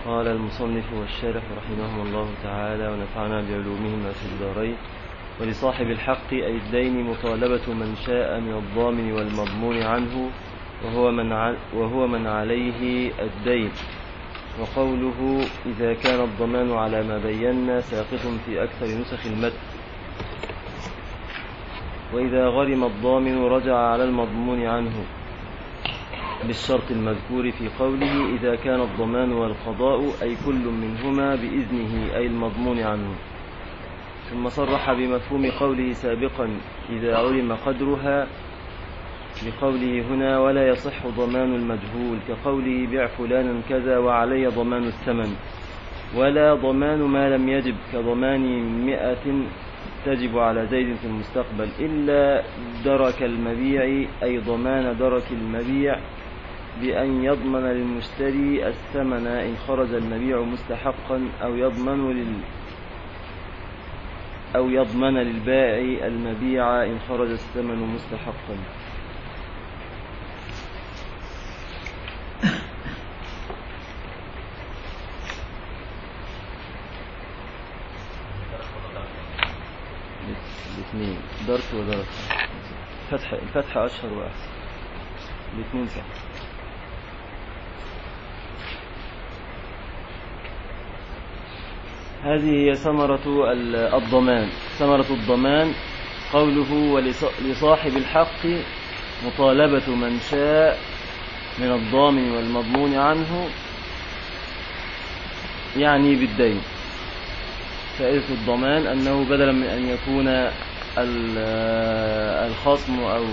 قال المصنف والشارح رحمهم الله تعالى ونفعنا بعلومهما في الدارين ولصاحب الحق أي الدين مطالبة من شاء من الضامن والمضمون عنه وهو من, وهو من عليه الدين وقوله إذا كان الضمان على ما بينا ساقط في أكثر نسخ المتن وإذا غرم الضامن رجع على المضمون عنه بالشرط المذكور في قوله إذا كان الضمان والقضاء أي كل منهما بإذنه أي المضمون عنه ثم صرح بمفهوم قوله سابقا إذا علم قدرها بقوله هنا ولا يصح ضمان المجهول كقوله بع فلانا كذا وعلي ضمان الثمن ولا ضمان ما لم يجب كضمان مئة تجب على زيد في المستقبل إلا درك المبيع أي ضمان درك المبيع بأن يضمن للمشتري الثمن إن خرج المبيع مستحقا أو يضمن لل أو يضمن للبائع المبيع إن خرج الثمن مستحقا الاثنين درس ودرس فتح الفتح أشهر وأحسن الاثنين صح هذه هي ثمرة الضمان ثمرة الضمان قوله ولصاحب الحق مطالبة من شاء من الضامن والمضمون عنه يعني بالدين فائدة الضمان أنه بدلا من أن يكون الخصم أو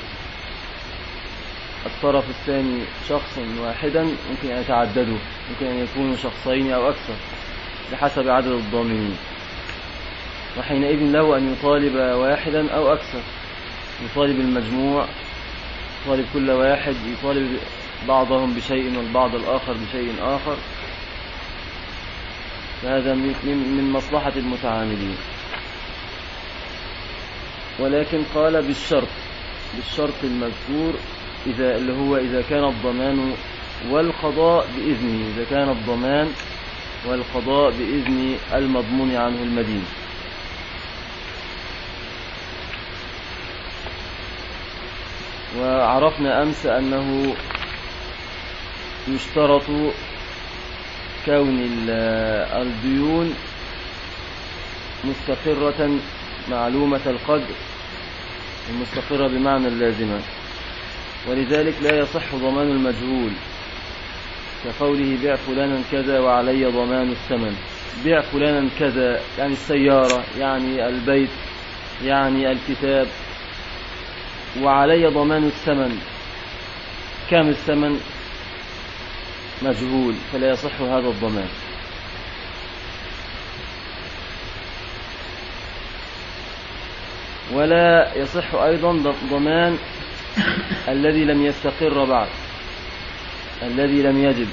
الطرف الثاني شخص واحدا ممكن أن يتعددوا ممكن أن يكونوا شخصين أو أكثر بحسب عدد الضامنين وحينئذ له أن يطالب واحدا أو أكثر يطالب المجموع يطالب كل واحد يطالب بعضهم بشيء والبعض الآخر بشيء آخر فهذا من مصلحة المتعاملين ولكن قال بالشرط بالشرط المذكور إذا اللي هو إذا كان الضمان والقضاء بإذنه إذا كان الضمان والقضاء بإذن المضمون عنه المدين وعرفنا أمس أنه يشترط كون الديون مستقرة معلومة القدر المستقرة بمعنى اللازمة ولذلك لا يصح ضمان المجهول كقوله بيع فلانا كذا وعلي ضمان الثمن بيع فلانا كذا يعني السيارة يعني البيت يعني الكتاب وعلي ضمان الثمن كم الثمن مجهول فلا يصح هذا الضمان ولا يصح أيضا ضمان الذي لم يستقر بعد الذي لم يجب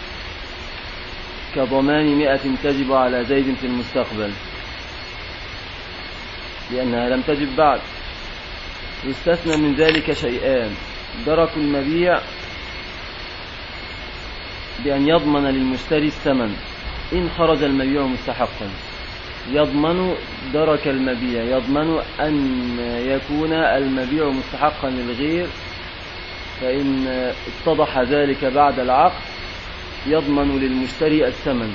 كضمان مئة تجب على زيد في المستقبل لأنها لم تجب بعد يستثنى من ذلك شيئان درك المبيع بأن يضمن للمشتري الثمن إن خرج المبيع مستحقا يضمن درك المبيع يضمن أن يكون المبيع مستحقا للغير فإن اتضح ذلك بعد العقد يضمن للمشتري الثمن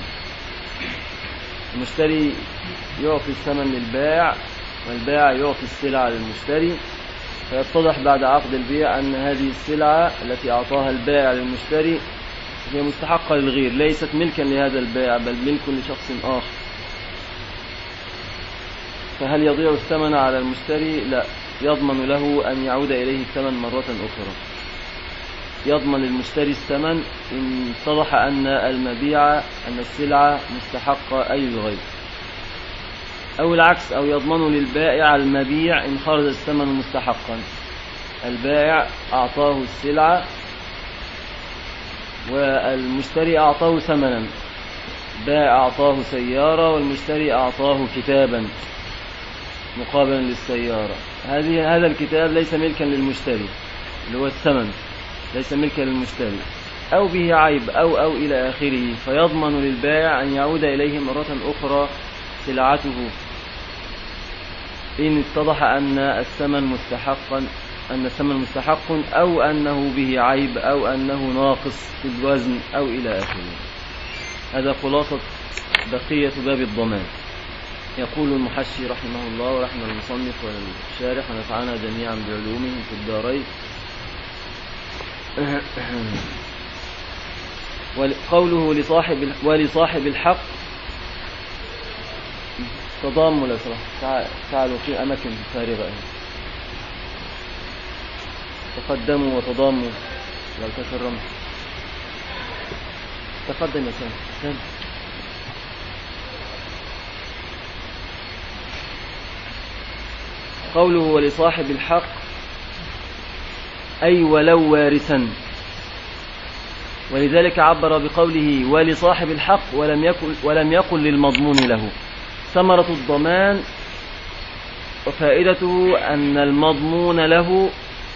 المشتري يعطي الثمن للبائع والبائع يعطي السلعة للمشتري فيتضح بعد عقد البيع أن هذه السلعة التي أعطاها البائع للمشتري هي مستحقة للغير ليست ملكا لهذا البائع بل ملك لشخص آخر فهل يضيع الثمن على المشتري لا يضمن له أن يعود إليه الثمن مرة أخرى يضمن المشتري الثمن إن اتضح أن المبيع أن السلعة مستحقة أي الغير أو العكس أو يضمن للبائع المبيع إن خرج الثمن مستحقا البائع أعطاه السلعة والمشتري أعطاه ثمنا بائع أعطاه سيارة والمشتري أعطاه كتابا مقابلا للسيارة هذه هذا الكتاب ليس ملكا للمشتري اللي هو الثمن ليس ملكا للمشتري أو به عيب أو أو إلى آخره فيضمن للبائع أن يعود إليه مرة أخرى سلعته إن اتضح أن الثمن مستحقا أن الثمن مستحق أو أنه به عيب أو أنه ناقص في الوزن أو إلى آخره هذا خلاصة بقية باب الضمان يقول المحشي رحمه الله ورحمه المصنف والشارح ونفعنا جميعا بعلومهم في الدارين قوله لصاحب ولصاحب الحق تضاموا لو سمحت تعالوا في أماكن فارغة تقدموا وتضاموا لو تكرمت تقدم يا سامي قوله ولصاحب الحق أي ولو وارثا ولذلك عبر بقوله ولصاحب الحق ولم يقل, ولم يقل للمضمون له ثمرة الضمان وفائدته أن المضمون له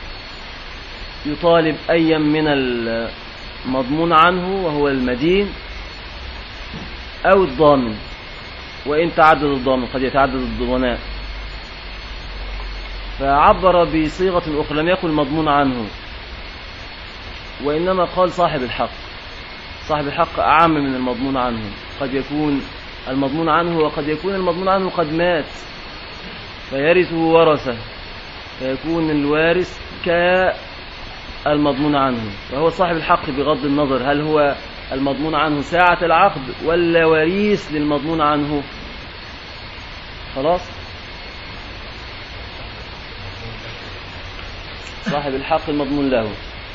يطالب أيا من المضمون عنه وهو المدين أو الضامن وإن تعدد الضامن قد يتعدد الضمناء فعبر بصيغة أخرى لم يقل مضمون عنه وإنما قال صاحب الحق صاحب الحق أعم من المضمون عنه قد يكون المضمون عنه وقد يكون المضمون عنه قد مات فيرثه ورثة فيكون الوارث كالمضمون عنه وهو صاحب الحق بغض النظر هل هو المضمون عنه ساعة العقد ولا وريث للمضمون عنه خلاص صاحب الحق المضمون له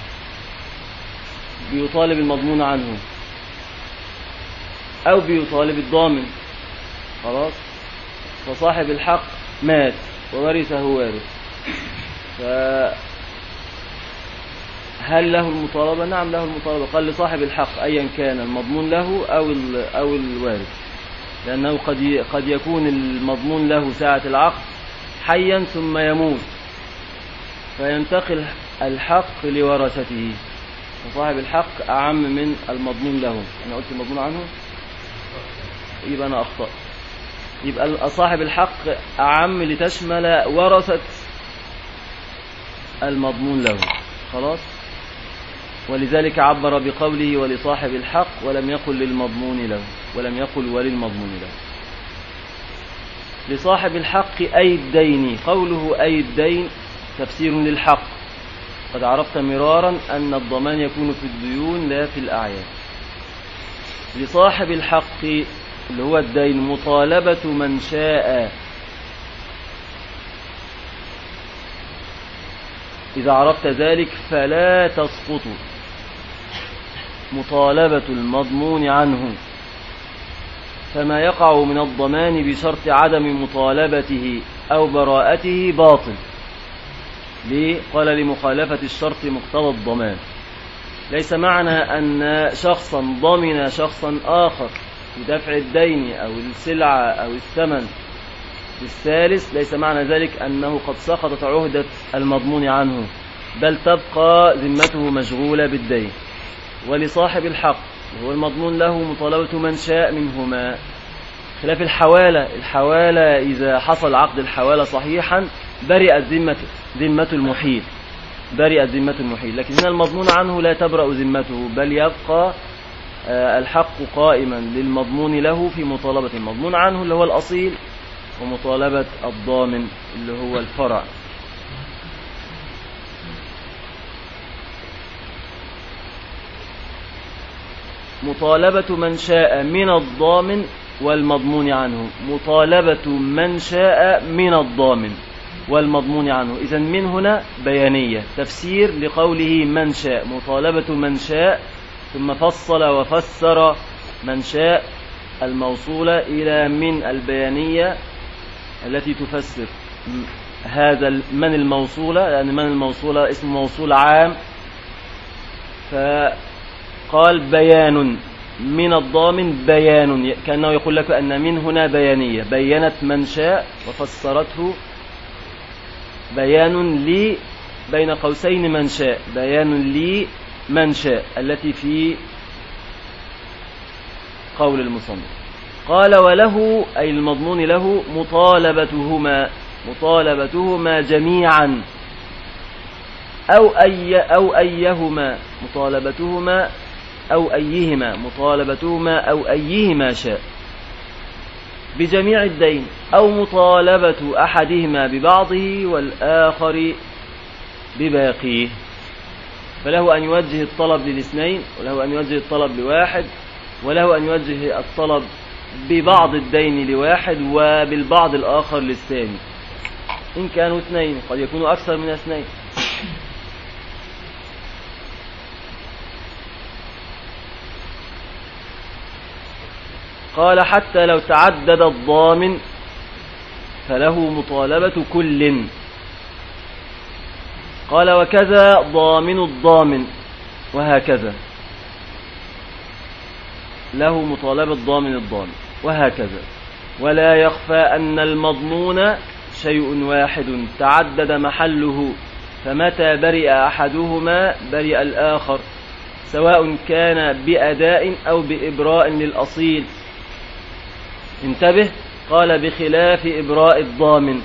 بيطالب المضمون عنه أو بيطالب الضامن خلاص فصاحب الحق مات وورثه وارث هل له المطالبة نعم له المطالبة قال لصاحب الحق أيا كان المضمون له أو أو الوارث لأنه قد قد يكون المضمون له ساعة العقد حيا ثم يموت فينتقل الحق لورثته فصاحب الحق أعم من المضمون له أنا قلت المضمون عنه يبقى أنا أخطأ يبقى صاحب الحق أعم لتشمل ورثة المضمون له خلاص ولذلك عبر بقوله ولصاحب الحق ولم يقل للمضمون له ولم يقل وللمضمون له لصاحب الحق أي الدين قوله أي الدين تفسير للحق قد عرفت مرارا أن الضمان يكون في الديون لا في الأعيان لصاحب الحق اللي هو الدين مطالبة من شاء إذا عرفت ذلك فلا تسقط مطالبة المضمون عنه فما يقع من الضمان بشرط عدم مطالبته أو براءته باطل ليه؟ قال لمخالفة الشرط مقتضى الضمان ليس معنى أن شخصا ضمن شخصا آخر بدفع الدين أو السلعة أو الثمن الثالث ليس معنى ذلك أنه قد سقطت عهدة المضمون عنه بل تبقى ذمته مشغولة بالدين ولصاحب الحق وهو المضمون له مطالبة من شاء منهما خلاف الحوالة الحوالة إذا حصل عقد الحوالة صحيحا برئت ذمة ذمة المحيل برئت ذمة المحيل لكن هنا المضمون عنه لا تبرأ ذمته بل يبقى آه، الحق قائما للمضمون له في مطالبة المضمون عنه اللي هو الأصيل ومطالبة الضامن اللي هو الفرع مطالبة من شاء من الضامن والمضمون عنه مطالبة من شاء من الضامن والمضمون عنه إذا من هنا بيانية تفسير لقوله من شاء مطالبة من شاء ثم فصل وفسر من شاء الموصولة إلى من البيانية التي تفسر هذا من الموصولة لأن يعني من الموصولة اسم موصول عام فقال بيان من الضامن بيان كأنه يقول لك أن من هنا بيانية بينت من شاء وفسرته بيان لي بين قوسين من شاء بيان لي من شاء التي في قول المصنف قال وله أي المضمون له مطالبتهما مطالبتهما جميعا أو أي أو أيهما مطالبتهما أو أيهما مطالبتهما أو أيهما شاء بجميع الدين أو مطالبة أحدهما ببعضه والآخر بباقيه فله أن يوجه الطلب للاثنين وله أن يوجه الطلب لواحد وله أن يوجه الطلب ببعض الدين لواحد وبالبعض الآخر للثاني إن كانوا اثنين قد يكونوا أكثر من اثنين قال حتى لو تعدد الضامن فله مطالبة كل قال وكذا ضامن الضامن وهكذا له مطالبة ضامن الضامن وهكذا ولا يخفى أن المضمون شيء واحد تعدد محله فمتى برئ أحدهما برئ الآخر سواء كان بأداء أو بإبراء للأصيل انتبه قال بخلاف إبراء الضامن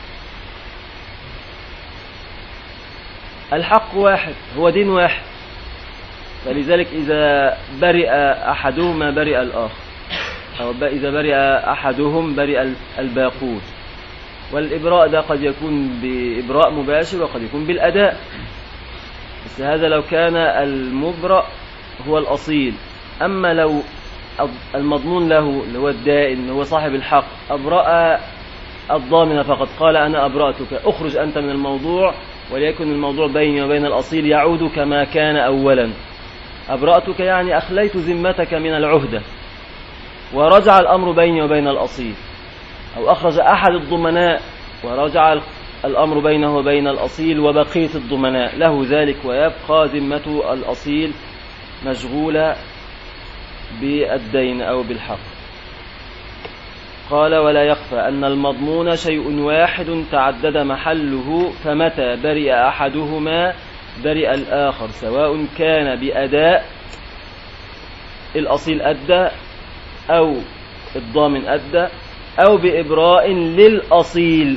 الحق واحد هو دين واحد فلذلك إذا برئ أحدهما برئ الآخر أو إذا برئ أحدهم برئ الباقون والإبراء ده قد يكون بإبراء مباشر وقد يكون بالأداء بس هذا لو كان المبرأ هو الأصيل أما لو المضمون له اللي هو الدائن اللي هو صاحب الحق أبرأ الضامن فقط قال أنا أبرأتك أخرج أنت من الموضوع وليكن الموضوع بيني وبين الأصيل يعود كما كان أولا أبرأتك يعني أخليت ذمتك من العهدة ورجع الأمر بيني وبين الأصيل أو أخرج أحد الضمناء ورجع الأمر بينه وبين الأصيل وبقية الضمناء له ذلك ويبقى ذمة الأصيل مشغولة بالدين أو بالحق قال ولا يخفى أن المضمون شيء واحد تعدد محله فمتى برئ أحدهما برئ الآخر سواء كان بأداء الأصيل أدى أو الضامن أدى أو بإبراء للأصيل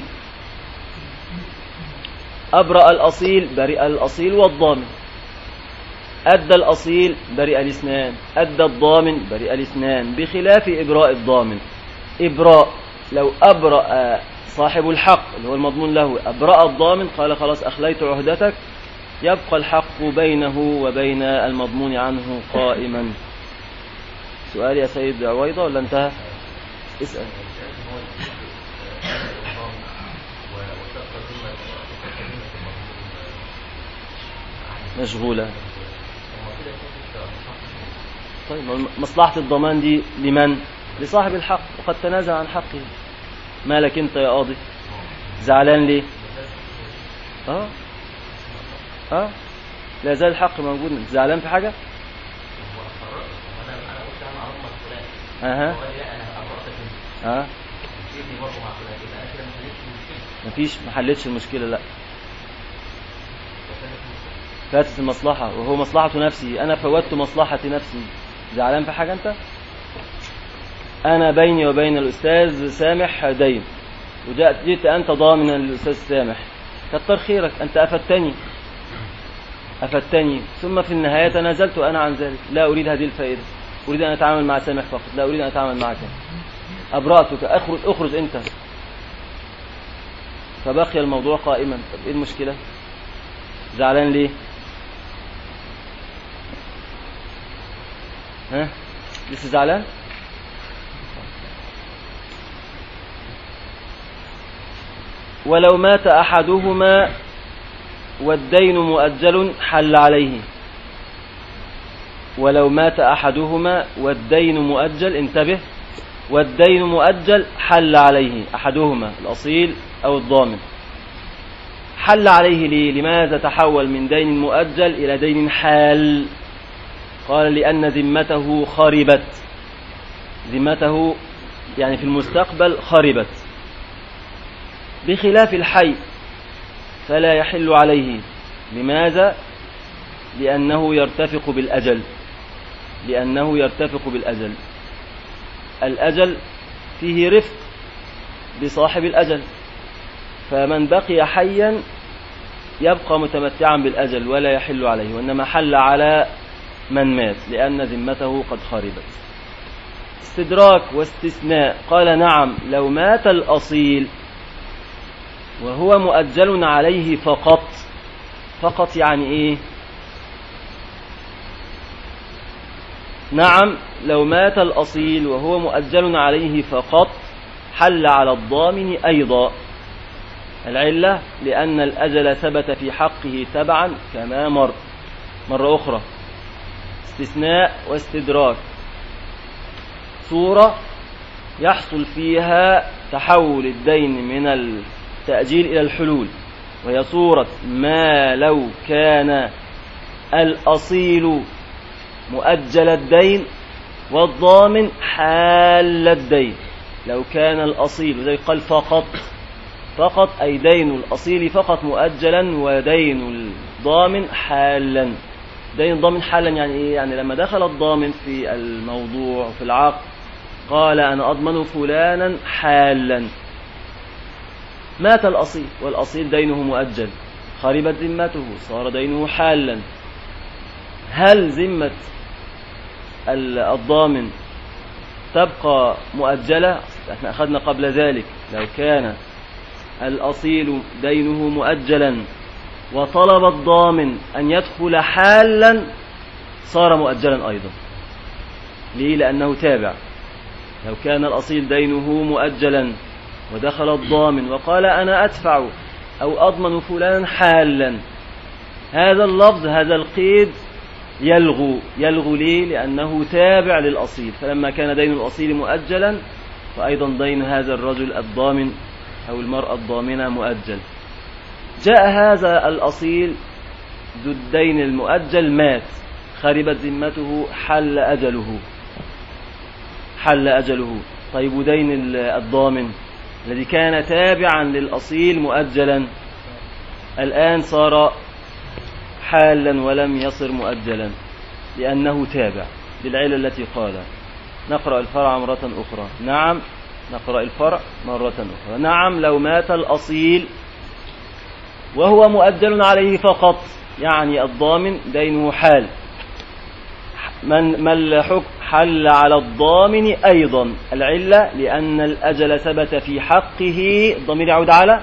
أبرأ الأصيل برئ الأصيل والضامن أدى الأصيل برئ الاثنان أدى الضامن برئ الاثنان بخلاف إبراء الضامن إبراء لو أبرأ صاحب الحق اللي هو المضمون له أبرأ الضامن قال خلاص أخليت عهدتك يبقى الحق بينه وبين المضمون عنه قائما سؤال يا سيد عويضة ولا انتهى اسأل مشغولة طيب مصلحة الضمان دي لمن لصاحب الحق وقد تنازل عن حقه مالك انت يا قاضي زعلان ليه اه اه لا زال الحق موجود زعلان في حاجة اها اه مفيش ما حلتش المشكلة لا فاتت المصلحة وهو مصلحة نفسي أنا فوتت مصلحة نفسي زعلان في حاجة أنت أنا بيني وبين الأستاذ سامح دين وجاءت جئت أنت ضامنا للأستاذ سامح كتر خيرك أنت أفدتني أفدتني ثم في النهاية تنازلت أنا عن ذلك لا أريد هذه الفائدة أريد أن أتعامل مع سامح فقط لا أريد أن أتعامل معك أبرأتك أخرج, أخرج أنت فبقي الموضوع قائما طب إيه المشكلة زعلان ليه ها لسه زعلان ولو مات أحدهما والدين مؤجل حل عليه ولو مات أحدهما والدين مؤجل انتبه والدين مؤجل حل عليه أحدهما الأصيل أو الضامن حل عليه ليه لماذا تحول من دين مؤجل إلى دين حال قال لأن ذمته خربت ذمته يعني في المستقبل خربت بخلاف الحي فلا يحل عليه لماذا لأنه يرتفق بالأجل لأنه يرتفق بالأجل الأجل فيه رفق بصاحب الأجل فمن بقي حيا يبقى متمتعا بالأجل ولا يحل عليه وإنما حل على من مات لأن ذمته قد خربت استدراك واستثناء قال نعم لو مات الأصيل وهو مؤجل عليه فقط فقط يعني إيه نعم لو مات الأصيل وهو مؤجل عليه فقط حل على الضامن أيضا العلة لأن الأجل ثبت في حقه تبعا كما مر مرة أخرى استثناء واستدراك صورة يحصل فيها تحول الدين من التأجيل إلى الحلول وهي صورة ما لو كان الأصيل مؤجل الدين والضامن حال الدين لو كان الأصيل زي قال فقط فقط أي دين الأصيل فقط مؤجلا ودين الضامن حالا دين الضامن حالا يعني إيه يعني لما دخل الضامن في الموضوع في العقد قال أنا أضمن فلانا حالا مات الأصيل والأصيل دينه مؤجل خربت ذمته صار دينه حالا هل ذمة الضامن تبقى مؤجلة احنا أخذنا قبل ذلك لو كان الأصيل دينه مؤجلا وطلب الضامن أن يدخل حالا صار مؤجلا أيضا ليه لأنه تابع لو كان الأصيل دينه مؤجلا ودخل الضامن وقال أنا أدفع أو أضمن فلانا حالا هذا اللفظ هذا القيد يلغو يلغو ليه لأنه تابع للأصيل فلما كان دين الأصيل مؤجلا فأيضا دين هذا الرجل الضامن أو المرأة الضامنة مؤجل جاء هذا الأصيل ذو الدين المؤجل مات خربت ذمته حل أجله حل أجله طيب ودين الضامن الذي كان تابعا للأصيل مؤجلا الآن صار حالا ولم يصر مؤجلا لأنه تابع للعلة التي قالها نقرأ الفرع مرة أخرى نعم نقرأ الفرع مرة أخرى نعم لو مات الأصيل وهو مؤجل عليه فقط يعني الضامن دينه حال من ما الحكم حل على الضامن أيضا العلة لأن الأجل ثبت في حقه الضمير يعود على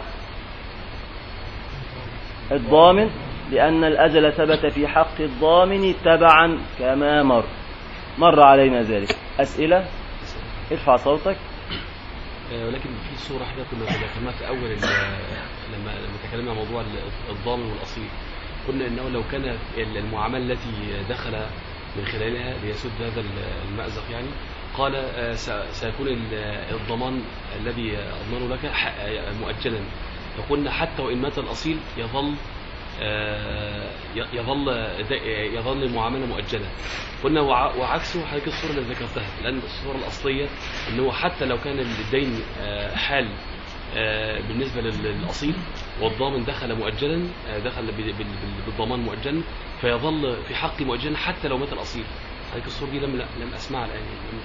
الضامن لأن الأجل ثبت في حق الضامن تبعا كما مر مر علينا ذلك أسئلة ارفع صوتك آه، ولكن في صورة حاجة كنا ذكرناها في أول لما لما تكلمنا عن موضوع الضامن والأصيل قلنا أنه لو كان المعاملة التي دخل من خلالها ليسد هذا المأزق يعني قال آه، سيكون الضمان الذي أضمنه لك مؤجلا فقلنا حتى وإن مات الأصيل يظل آه، يظل يظل المعامله مؤجله قلنا وعكسه حضرتك الصوره اللي ذكرتها لان الصوره الاصليه ان هو حتى لو كان الدين آه، حال آه، بالنسبه للاصيل والضامن دخل مؤجلا دخل بالضمان مؤجلا فيظل في حق مؤجلا حتى لو مات الاصيل حضرتك الصوره دي لم لم اسمعها الان لم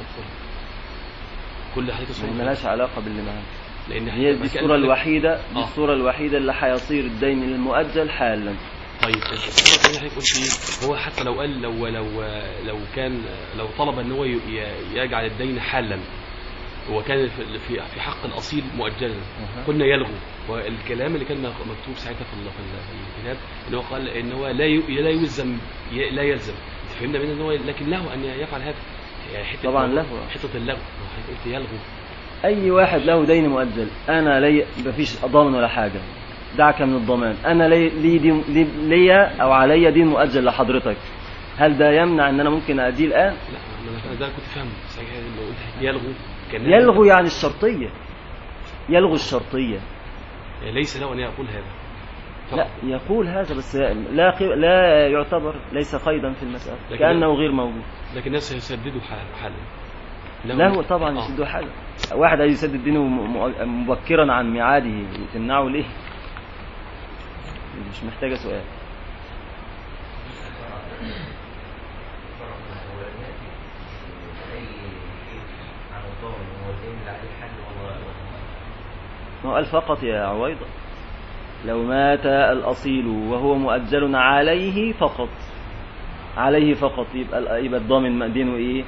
كل حضرتك الصوره مالهاش علاقه باللي معانا لان هي دي الصوره الوحيده دي آه. الصوره الوحيده اللي هيصير الدين للمؤجل حالا طيب الصوره الثانيه حضرتك قلت ايه هو حتى لو قال لو لو لو كان لو طلب ان هو يجعل الدين حالا هو كان في في حق الاصيل مؤجلا قلنا يلغو والكلام اللي كان مكتوب ساعتها في الكتاب ان هو قال ان هو لا لا يلزم لا يلزم فهمنا منه ان هو لكن له ان يفعل هذا يعني حته طبعا له حته اللغو قلت يلغو أي واحد له دين مؤجل أنا لي مفيش ضامن ولا حاجة دعك من الضمان أنا لي لي, دين لي, لي أو علي دين مؤجل لحضرتك هل ده يمنع ان انا ممكن اديه الان لا انا ده كنت فاهم يلغو يلغو يعني الشرطيه يلغو الشرطيه يعني ليس له ان يقول هذا لا يقول هذا بس لا لا يعتبر ليس قيدا في المساله كانه غير موجود لكن الناس يسددوا حالا له طبعا آه. يسدوا حالا واحد عايز يسدد دينه مبكرا عن ميعاده تمنعه ليه مش محتاجه سؤال ما هو قال فقط يا عويضة لو مات الأصيل وهو مؤجل عليه فقط عليه فقط يبقى يبقى الضامن دينه ايه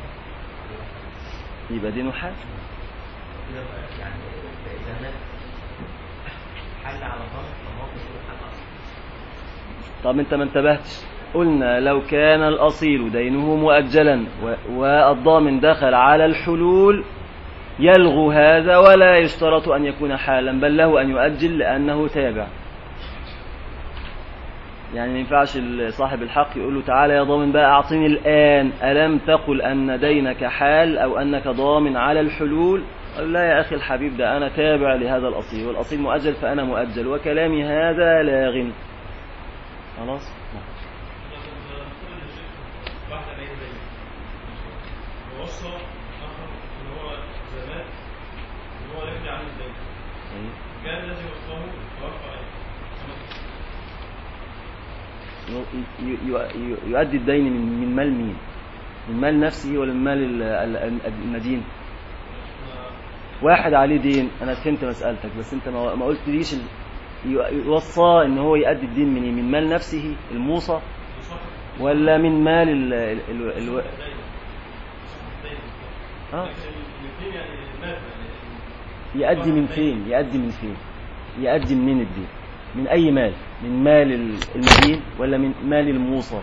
يبقى دينه حال يعني إذا مات حل على ضابط فموقف حل أصلا طب انت ما انتبهتش قلنا لو كان الأصيل دينه مؤجلا و- والضامن دخل على الحلول يلغو هذا ولا يشترط أن يكون حالا بل له أن يؤجل لأنه تابع يعني ما ينفعش ال- صاحب الحق يقول له تعالى يا ضامن بقى أعطيني الآن ألم تقل أن دينك حال أو أنك ضامن على الحلول قال لا يا أخي الحبيب ده أنا تابع لهذا الأصيل والأصيل مؤجل فأنا مؤجل وكلامي هذا لاغ خلاص واحدة بين بين ووصى آخر إن هو زمان إن هو يرجع عنه الدين أيوة. كان الذي وصاه توفى عليه ي- ي- ي- يؤدي الدين من من مال مين؟ من مال نفسه ولا من مال ال- ال- المدين؟ واحد عليه دين انا فهمت مسألتك بس انت ما ما قلتليش ال- ي- يوصى ان هو يؤدي الدين من إيه؟ من مال نفسه الموصى ولا من مال ال ال ال ال آه. الاثنين يعني مات يعني يؤدي من فين؟ يؤدي من فين؟ يؤدي منين الدين؟ من أي مال؟ من مال ال- المدين ولا من مال الموصى؟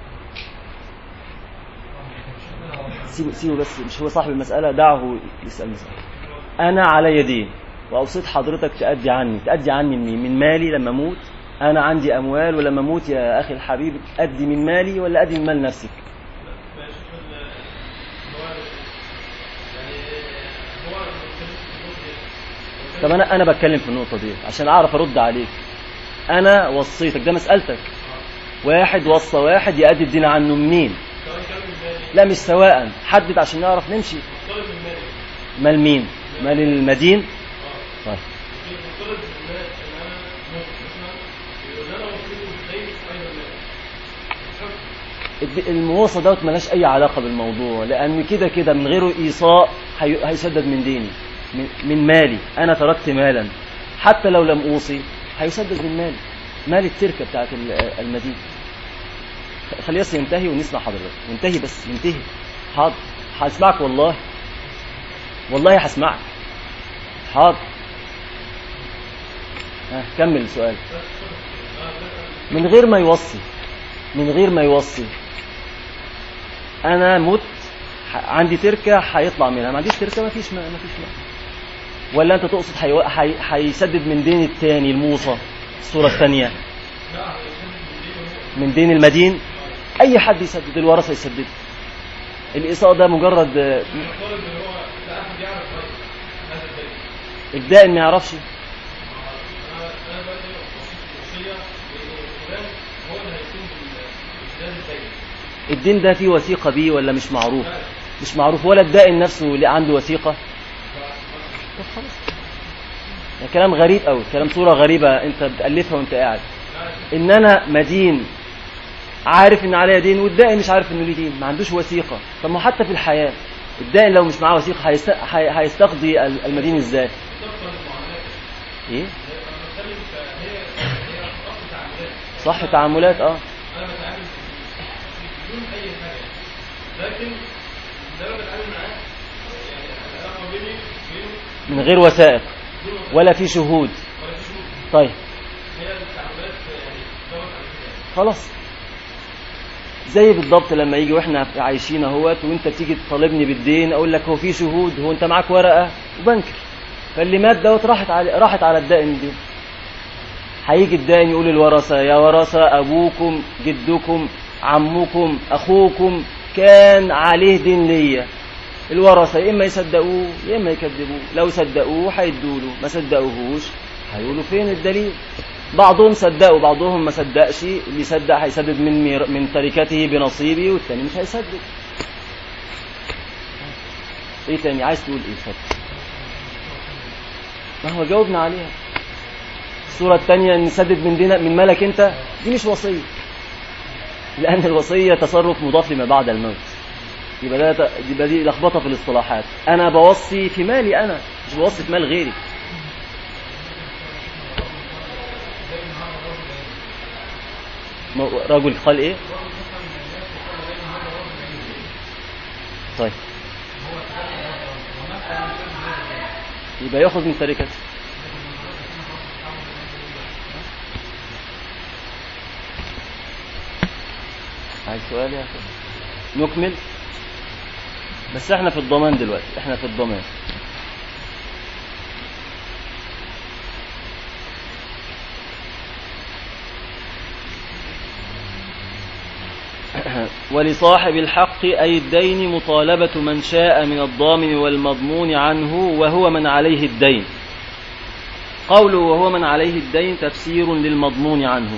سيبه سيبه بس مش هو صاحب المسألة دعه يسأل مسألة أنا علي دين وأوصيت حضرتك تأدي عني تأدي عني منين؟ من مالي لما أموت أنا عندي أموال ولما أموت يا أخي الحبيب أدي من مالي ولا أدي من مال نفسك؟ ما يشوف ال- هو يعني هو المختلف في النقطة دي. طب أنا أنا بتكلم في النقطة دي عشان أعرف أرد عليك أنا وصيتك ده مسألتك واحد وصى واحد يأدي الدين عنه منين؟ سواء كان من مالي لا مش سواء حدد عشان نعرف نمشي مختلف من مالي مال مين؟ مال المدين؟ اه طيب مختلف من مالي ان انا موت مثلا يقول انا وصيته الدين ايضا مالي الد- الموصى دوت ملاش أي علاقة بالموضوع لأن كده كده من غيره إيصاء هي- هيسدد من ديني من, من مالي أنا تركت مالا حتى لو لم أوصي هيسدد من مالي مال التركة بتاعت ال- المدينة خ- خليه بس ينتهي ونسمع حضرتك ينتهي بس ينتهي حاضر هسمعك والله والله هسمعك حاضر ها كمل السؤال من غير ما يوصي من غير ما يوصي انا مت ح- عندي تركه هيطلع منها ما عنديش تركه ما فيش ما فيش ما ولا انت تقصد هيو- هي- هيسدد من دين التاني الموصى الصوره الثانيه من دين المدين اي حد يسدد الورثه يسدد الايصاء ده مجرد آه، نفترض ان هو لا احد يعرف غير هذا الدين الدائن ما يعرفش انا انا دلوقتي وصيت وصيه لان فلان هو اللي هيكون بالاسداد الدين الدين ده فيه وثيقه بيه ولا مش معروف مش معروف ولا الدائن نفسه اللي عنده وثيقه طب خلاص ده كلام غريب قوي كلام صورة غريبة انت بتألفها وانت قاعد ان انا مدين عارف ان عليا دين والدائن مش عارف انه ليه دين ما عندوش وثيقة طب ما حتى في الحياة الدائن لو مش معاه وثيقة هيست... هي... هيستقضي ال- المدين ازاي ايه صح تعاملات اه انا بتعامل بدون اي حاجه لكن ده انا بتعامل معاه يعني العلاقه بيني وبينه من غير وثائق بدون وثائق ولا في شهود ولا في شروط طيب هي التعاملات يعني ضغط على كده خلاص زي بالضبط لما يجي واحنا عايشين اهوت وانت تيجي تطالبني بالدين اقول لك هو في شهود هو انت معاك ورقه وبنكر فاللي مات دوت راحت على راحت على الدائن الدين هيجي الدائن يقول للورثه يا ورثه ابوكم جدكم عمكم اخوكم كان عليه دين ليا الورثه يا اما يصدقوه يا اما يكذبوه لو صدقوه هيدوله ما صدقوهوش هيقولوا فين الدليل بعضهم صدقوا بعضهم ما صدقش اللي يصدق هيسدد من مير... من تركته بنصيبه والتاني مش هيسدد ايه تاني عايز تقول ايه اتفضل ما هو جاوبنا عليها الصورة التانية ان نسدد من دينك من مالك انت دي مش وصية لأن الوصية تصرف مضاف لما بعد الموت يبقى ده ت- يبقى دي لخبطة في الاصطلاحات أنا بوصي في مالي أنا مش بوصي في مال غيري م- رجل قال ايه طيب يبقى ياخذ من تركته عايز سؤال يا اخي نكمل بس احنا في الضمان دلوقتي احنا في الضمان ولصاحب الحق أي الدين مطالبة من شاء من الضامن والمضمون عنه وهو من عليه الدين قوله وهو من عليه الدين تفسير للمضمون عنه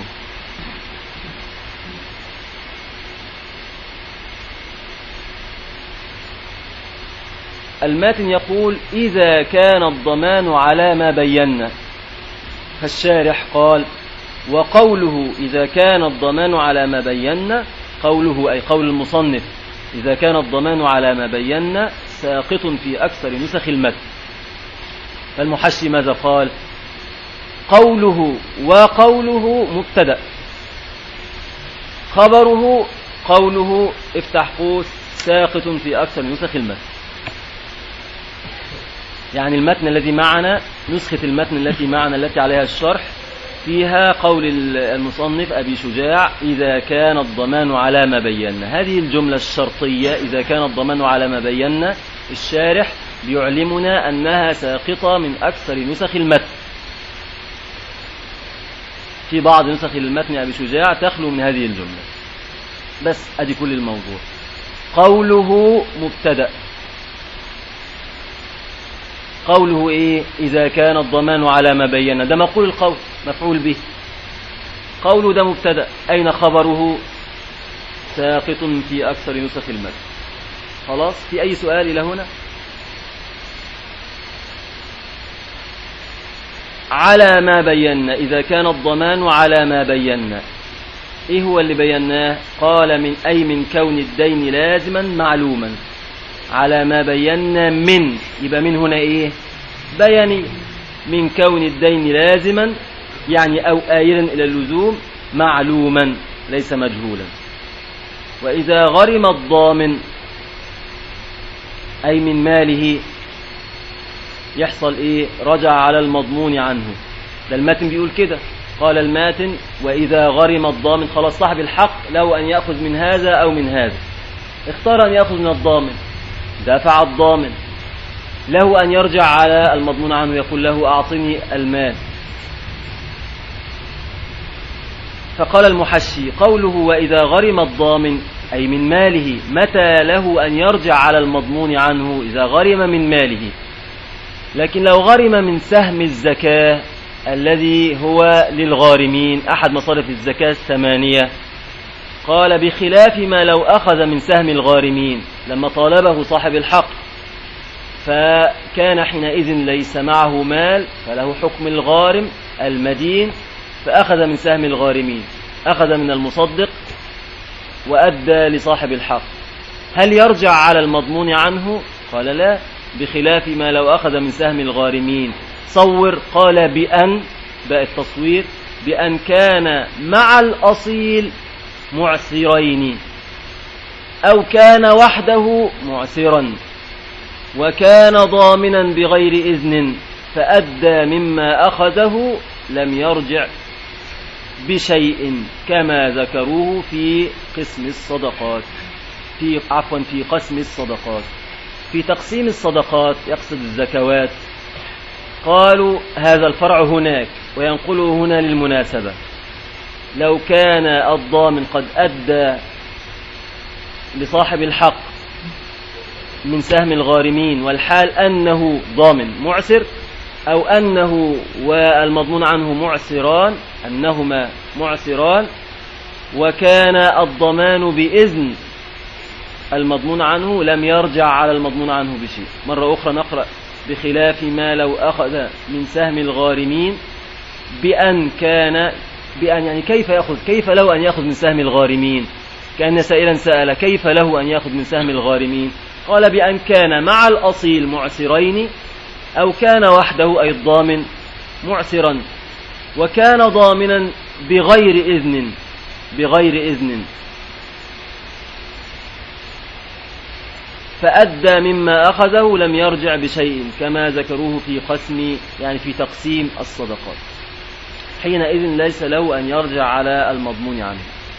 الماتن يقول إذا كان الضمان على ما بينا فالشارح قال وقوله إذا كان الضمان على ما بينا قوله أي قول المصنف إذا كان الضمان على ما بينا ساقط في أكثر نسخ المتن فالمحشي ماذا قال قوله وقوله مبتدأ خبره قوله افتح قوس ساقط في أكثر نسخ المتن يعني المتن الذي معنا نسخة المتن التي معنا التي عليها الشرح فيها قول المصنف أبي شجاع إذا كان الضمان على ما بينا هذه الجملة الشرطية إذا كان الضمان على ما بينا الشارح بيعلمنا أنها ساقطة من أكثر نسخ المتن في بعض نسخ المتن أبي شجاع تخلو من هذه الجملة بس أدي كل الموضوع قوله مبتدأ قوله إيه إذا كان الضمان على ما بينا ده مقول القول مفعول به قوله ده مبتدأ أين خبره ساقط في أكثر نسخ المتن خلاص في أي سؤال إلى هنا على ما بينا إذا كان الضمان على ما بينا إيه هو اللي بيناه قال من أي من كون الدين لازما معلوما على ما بينا من يبقى من هنا إيه بياني من كون الدين لازما يعني أو آيلا إلى اللزوم معلوما ليس مجهولا وإذا غرم الضامن أي من ماله يحصل إيه رجع على المضمون عنه ده الماتن بيقول كده قال الماتن وإذا غرم الضامن خلاص صاحب الحق له أن يأخذ من هذا أو من هذا اختار أن يأخذ من الضامن دفع الضامن له أن يرجع على المضمون عنه يقول له أعطني المال فقال المحشي قوله وإذا غرم الضامن أي من ماله متى له أن يرجع على المضمون عنه إذا غرم من ماله لكن لو غرم من سهم الزكاة الذي هو للغارمين أحد مصارف الزكاة الثمانية قال بخلاف ما لو أخذ من سهم الغارمين لما طالبه صاحب الحق فكان حينئذ ليس معه مال فله حكم الغارم المدين فأخذ من سهم الغارمين أخذ من المصدق وأدى لصاحب الحق هل يرجع على المضمون عنه قال لا بخلاف ما لو أخذ من سهم الغارمين صور قال بأن باء التصوير بأن كان مع الأصيل معسرين أو كان وحده معسرا وكان ضامنا بغير إذن فأدى مما أخذه لم يرجع بشيء كما ذكروه في قسم الصدقات في عفوا في قسم الصدقات في تقسيم الصدقات يقصد الزكوات قالوا هذا الفرع هناك وينقله هنا للمناسبة لو كان الضامن قد أدى لصاحب الحق من سهم الغارمين والحال أنه ضامن معسر أو أنه والمضمون عنه معسران أنهما معسران وكان الضمان بإذن المضمون عنه لم يرجع على المضمون عنه بشيء مرة أخرى نقرأ بخلاف ما لو أخذ من سهم الغارمين بأن كان بأن يعني كيف يأخذ كيف له أن يأخذ من سهم الغارمين كأن سائلا سأل كيف له أن يأخذ من سهم الغارمين قال بأن كان مع الأصيل معسرين أو كان وحده أي الضامن معسرا وكان ضامنا بغير إذن بغير إذن فأدى مما أخذه لم يرجع بشيء كما ذكروه في قسم يعني في تقسيم الصدقات حينئذ ليس له أن يرجع على المضمون عنه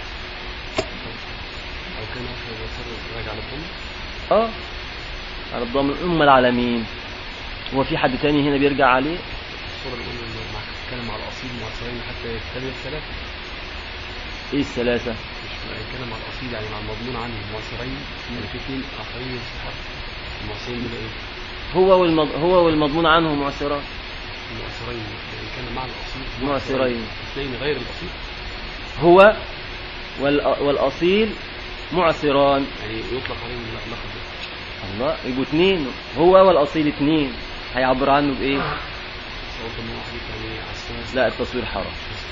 أو كان أخذ وصل راجع للضم اه على الضامن أم العالمين هو في حد تاني هنا بيرجع عليه الصورة الأولى اللي مع كان مع الأصيل معصرين حتى يكتمل الثلاثة ايه الثلاثة مش كان مع الأصيل يعني مع المضمون عنه معصرين يعني في اثنين آخرين يصحح المعصرين دول إيه؟ هو والمض... هو والمضمون عنه معسران المعصرين يعني كان مع الأصيل معصرين. اثنين غير الأصيل هو وال... والأصيل معسران يعني يطلق عليهم اللقب ده. الله يبقوا اتنين هو والأصيل اتنين هيعبر عنه بإيه بس قلت إن هو حديث يعني عساس لا التصوير حرام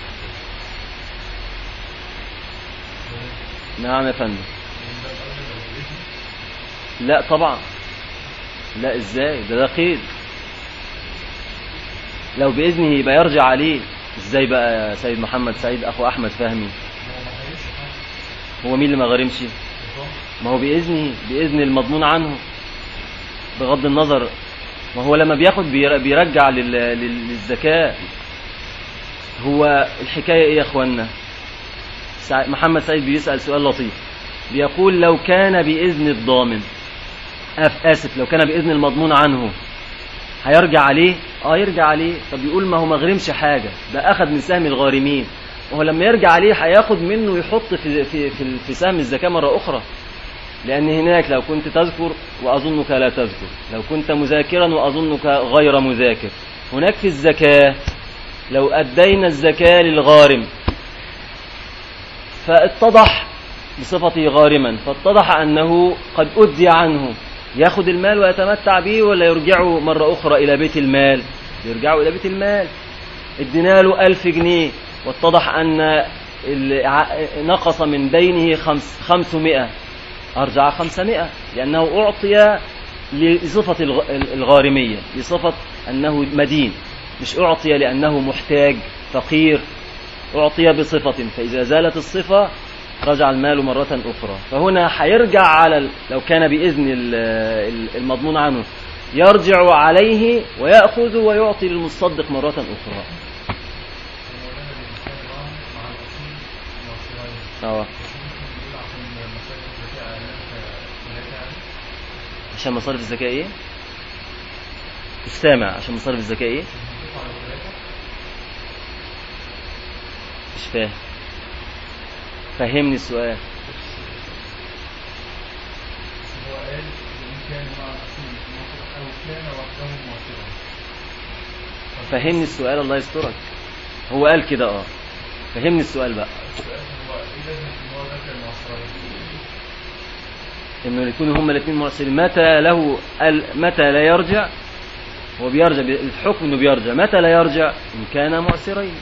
نعم يا فندم لا طبعا لا ازاي ده ده قيد لو بإذنه يبقى يرجع عليه ازاي بقى يا سيد محمد سعيد أخو أحمد فهمي هو مين اللي ما غرمش ما هو بإذنه بإذن المضمون عنه بغض النظر ما هو لما بياخد بير- بيرجع لل- لل- للزكاة هو الحكاية ايه يا اخوانا سع- محمد سعيد بيسأل سؤال لطيف بيقول لو كان بإذن الضامن أف آسف لو كان بإذن المضمون عنه هيرجع عليه اه يرجع عليه طب يقول ما هو ما غرمش حاجة ده أخذ من سهم الغارمين وهو لما يرجع عليه هياخد منه ويحط في في في, في سهم الزكاة مرة أخرى لأن هناك لو كنت تذكر وأظنك لا تذكر لو كنت مذاكرا وأظنك غير مذاكر هناك في الزكاة لو أدينا الزكاة للغارم فاتضح بصفته غارما فاتضح أنه قد أدي عنه ياخد المال ويتمتع به ولا يرجعه مرة أخرى إلى بيت المال يرجعه إلى بيت المال ادينا له ألف جنيه واتضح أن ال- نقص من دينه خمس خمسمائة أرجع خمسمائة لأنه أعطي لصفة الغ- الغارمية لصفة أنه مدين مش أعطي لأنه محتاج فقير أعطي بصفة فإذا زالت الصفة رجع المال مرة أخرى فهنا هيرجع على ال- لو كان بإذن ال- ال- المضمون عنه يرجع عليه ويأخذ ويعطي للمصدق مرة أخرى اه عشان مصارف الزكاة ايه مش سامع عشان مصارف الزكاة ايه مش فاهم فهمني السؤال هو قال إن كان مع الأصيل أو كان وحده معصرا فهمني السؤال الله يسترك هو قال كده اه فهمني السؤال بقى السؤال هو إيه لازم إن هو ذكر المعصرين انه يكونوا هما الاثنين معسرين متى له ال- متى لا يرجع هو بيرجع الحكم انه بيرجع متى لا يرجع ان كان معسرين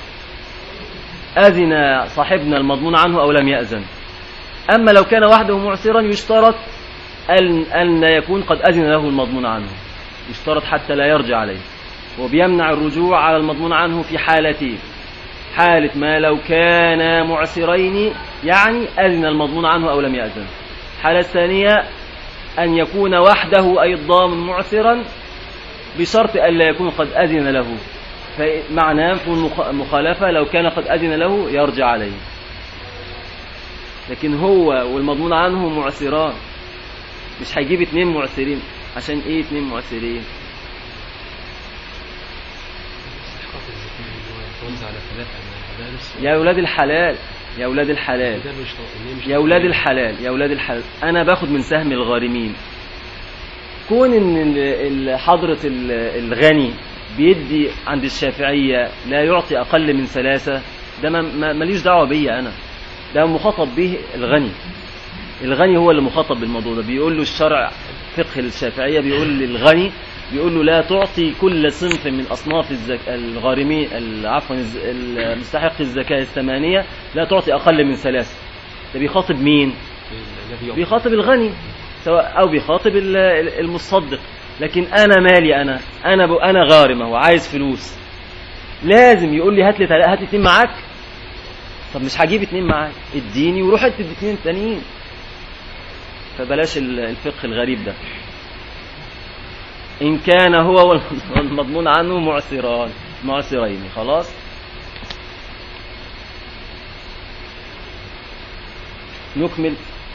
اذن صاحبنا المضمون عنه او لم ياذن اما لو كان وحده معسرا يشترط ان ان يكون قد اذن له المضمون عنه يشترط حتى لا يرجع عليه وبيمنع الرجوع على المضمون عنه في حالتين حالة ما لو كان معسرين يعني أذن المضمون عنه أو لم يأذن الحالة الثانية أن يكون وحده أي الضامن معسرا بشرط ألا يكون قد أذن له فمعناه في المخ- مخالفة لو كان قد أذن له يرجع عليه لكن هو والمضمون عنه معسران مش هيجيب اتنين معسرين عشان ايه اتنين معسرين استحقاق الزكاة اللي هو توزع على ثلاثة ده نفس يا أولاد الحلال يا أولاد الحلال ده مش إن هي مش يا أولاد الحلال يا أولاد الحلال أنا باخد من سهم الغارمين كون إن ال- ال- حضرة ال- الغني بيدي عند الشافعية لا يعطي أقل من ثلاثة ده ما- ما- ماليش دعوة بيا أنا ده مخاطب به الغني الغني هو اللي مخاطب بالموضوع ده بيقول له الشرع فقه الشافعية بيقول للغني بيقول له لا تعطي كل صنف من أصناف الزك... الغارمين ال- عفوا الز- المستحق الزكاة الثمانية لا تعطي أقل من ثلاثة ده بيخاطب مين؟ الذي يعطي بيخاطب الغني سواء أو بيخاطب ال- ال- المصدق لكن أنا مالي أنا أنا ب... أنا غارم أهو عايز فلوس لازم يقول لي هات لي تلا- هات لي اتنين معاك طب مش هجيب اتنين معايا اديني وروح ادي اتنين تانيين فبلاش ال- الفقه الغريب ده إن كان هو والمضمون عنه معسران معسرين خلاص نكمل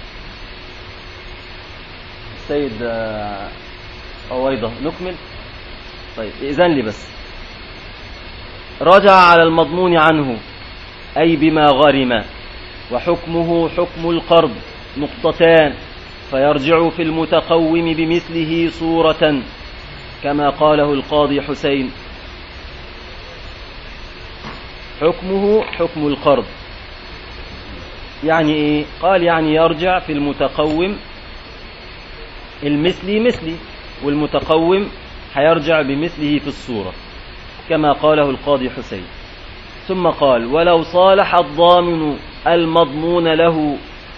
السيد آه، عويضة نكمل طيب إذن لي بس رجع على المضمون عنه أي بما غرم وحكمه حكم القرض نقطتان فيرجع في المتقوم بمثله صورة كما قاله القاضي حسين حكمه حكم القرض يعني ايه قال يعني يرجع في المتقوم المثلي مثلي والمتقوم هيرجع بمثله في الصورة كما قاله القاضي حسين ثم قال ولو صالح الضامن المضمون له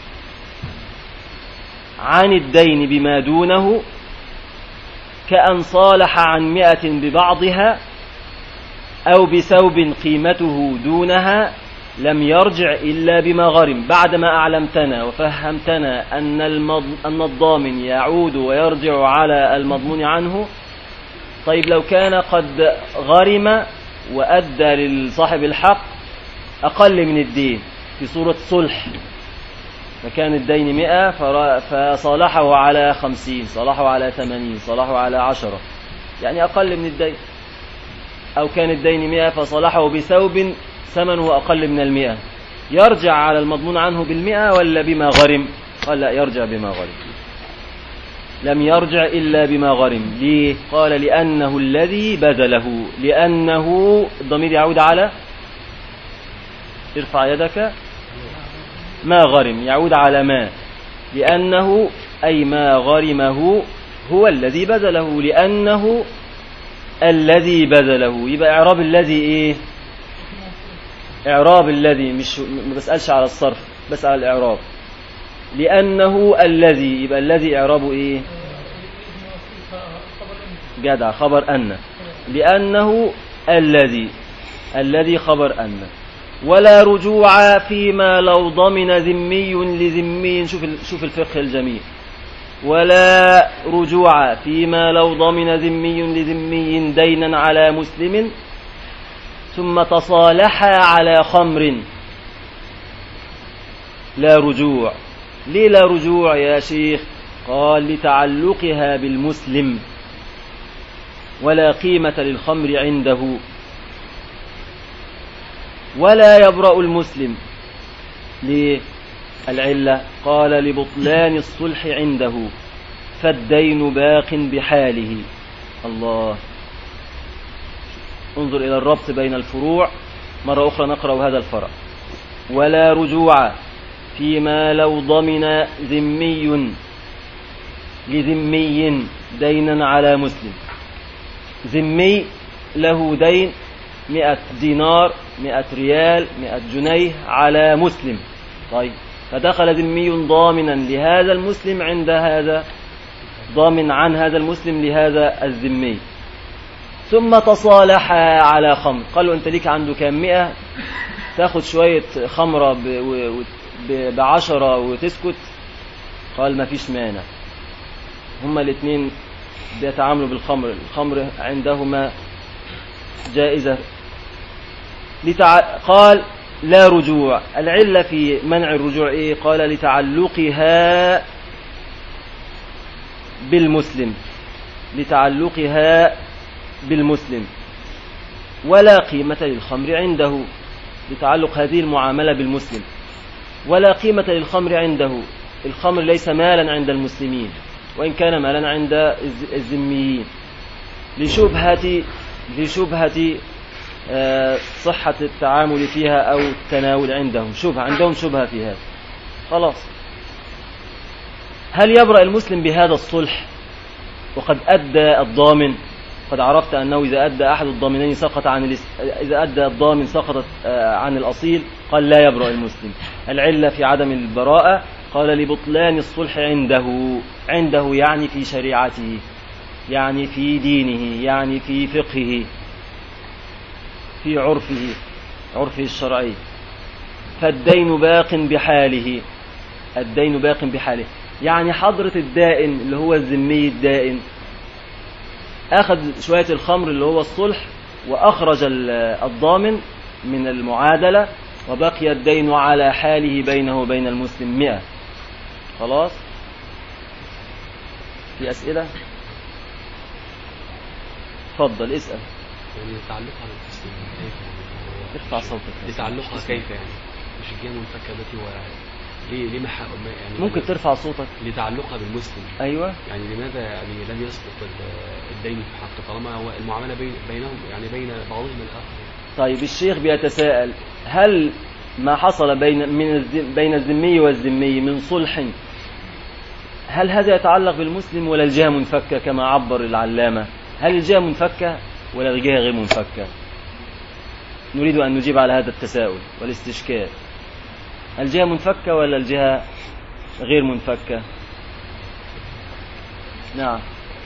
عن الدين بما دونه كأن صالح عن مئة ببعضها أو بثوب قيمته دونها لم يرجع إلا بما غرم بعدما أعلمتنا وفهمتنا أن, المض... أن الضامن يعود ويرجع على المضمون عنه طيب لو كان قد غرم وأدى لصاحب الحق أقل من الدين في صورة صلح فكان الدين مئة فر- فصالحه على خمسين صالحه على ثمانين صالحه على عشرة يعني أقل من الدين أو كان الدين مئة فصالحه بثوب ثمنه أقل من المئة يرجع على المضمون عنه بالمئة ولا بما غرم قال لا يرجع بما غرم لم يرجع إلا بما غرم ليه قال لأنه الذي بذله لأنه الضمير يعود على ارفع يدك ما غرم يعود على ما لأنه أي ما غرمه هو الذي بذله لأنه الذي بذله يبقى إعراب الذي إيه إعراب الذي مش ما بسألش على الصرف بس على الإعراب لأنه الذي يبقى الذي إعرابه إيه جدع خبر أن لأنه الذي الذي خبر أن ولا رجوع فيما لو ضمن ذمي لذمي شوف ال- شوف الفقه الجميل ولا رجوع فيما لو ضمن ذمي لذمي دينا على مسلم ثم تصالحا على خمر لا رجوع ليه لا رجوع يا شيخ قال لتعلقها بالمسلم ولا قيمة للخمر عنده ولا يبرأ المسلم ليه العلة قال لبطلان الصلح عنده فالدين باق بحاله الله انظر إلى الربط بين الفروع مرة أخرى نقرأ هذا الفرع ولا رجوع فيما لو ضمن ذمي لذمي دينا على مسلم ذمي له دين مئة دينار مئة ريال مئة جنيه على مسلم طيب فدخل ذمي ضامنا لهذا المسلم عند هذا ضامن عن هذا المسلم لهذا الذمي ثم تصالح على خمر قالوا انت ليك عنده كام مئة تاخد شوية خمرة ب- و- و- ب- بعشرة وتسكت قال ما فيش مانع هما الاثنين بيتعاملوا بالخمر الخمر عندهما جائزة لتع... قال لا رجوع العلة في منع الرجوع إيه قال لتعلقها بالمسلم لتعلقها بالمسلم ولا قيمة للخمر عنده لتعلق هذه المعاملة بالمسلم ولا قيمة للخمر عنده الخمر ليس مالا عند المسلمين وإن كان مالا عند الز- الذميين لشبهة لشبهة آه، صحة التعامل فيها أو التناول عندهم شبهة عندهم شبهة في هذا خلاص هل يبرأ المسلم بهذا الصلح وقد أدى الضامن قد عرفت أنه إذا أدى أحد الضامنين سقط عن الاس... إذا أدى الضامن سقطت آه، عن الأصيل قال لا يبرأ المسلم العلة في عدم البراءة قال لبطلان الصلح عنده عنده يعني في شريعته يعني في دينه يعني في فقهه في عرفه عرفه الشرعي فالدين باق بحاله الدين باق بحاله يعني حضرة الدائن اللي هو الذمي الدائن أخذ شوية الخمر اللي هو الصلح وأخرج ال- الضامن من المعادلة وبقي الدين على حاله بينه وبين المسلم مئة خلاص في أسئلة تفضل اسأل يعني تعلقها بالتسليم كيف يعني ارفع صوتك لتعلقها كيف يعني مش الجهه المنفكه التي هو ليه ليه محق ما- يعني ممكن ترفع صوتك لتعلقها بالمسلم أيوة يعني لماذا يعني لم يسقط ال- الدين في حق طالما هو المعامله بين بينهم يعني بين بعضهم الاخر طيب الشيخ بيتساءل هل ما حصل بين من الذ- بين الذمي والذمي من صلح هل هذا يتعلق بالمسلم ولا الجهة منفكة كما عبر العلامة هل الجهة منفكة ولا الجهة غير منفكة نريد أن نجيب على هذا التساؤل والاستشكال الجهة منفكة ولا الجهة غير منفكة نعم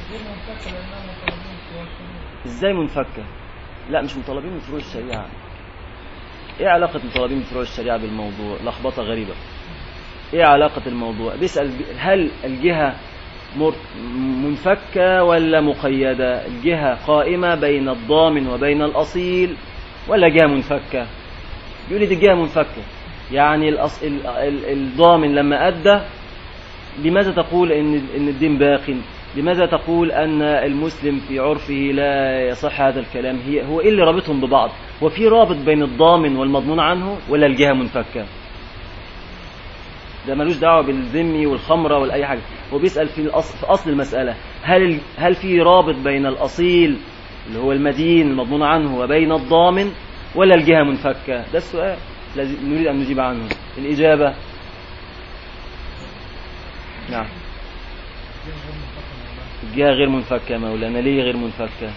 ازاي منفكة لا مش مطالبين من فروع الشريعة ايه علاقة مطالبين من فروع الشريعة بالموضوع لخبطة غريبة ايه علاقة الموضوع بيسأل هل الجهة مر- منفكة ولا مقيدة الجهة قائمة بين الضامن وبين الأصيل ولا جهة منفكة بيقول لي دي جهة منفكة يعني الأص... ال... ال... الضامن لما أدى لماذا تقول ان ان الدين باق لماذا تقول ان المسلم في عرفه لا يصح هذا الكلام هي هو ايه اللي رابطهم ببعض وفي رابط بين الضامن والمضمون عنه ولا الجهه منفكه ده ملوش دعوه بالذمي والخمره ولا اي حاجه هو بيسال في الاصل في اصل المساله هل ال- هل في رابط بين الاصيل اللي هو المدين المضمون عنه وبين الضامن ولا الجهه منفكه ده السؤال الذي نريد ان نجيب عنه الاجابه نعم الجهة غير منفكة يا مولانا ليه غير منفكة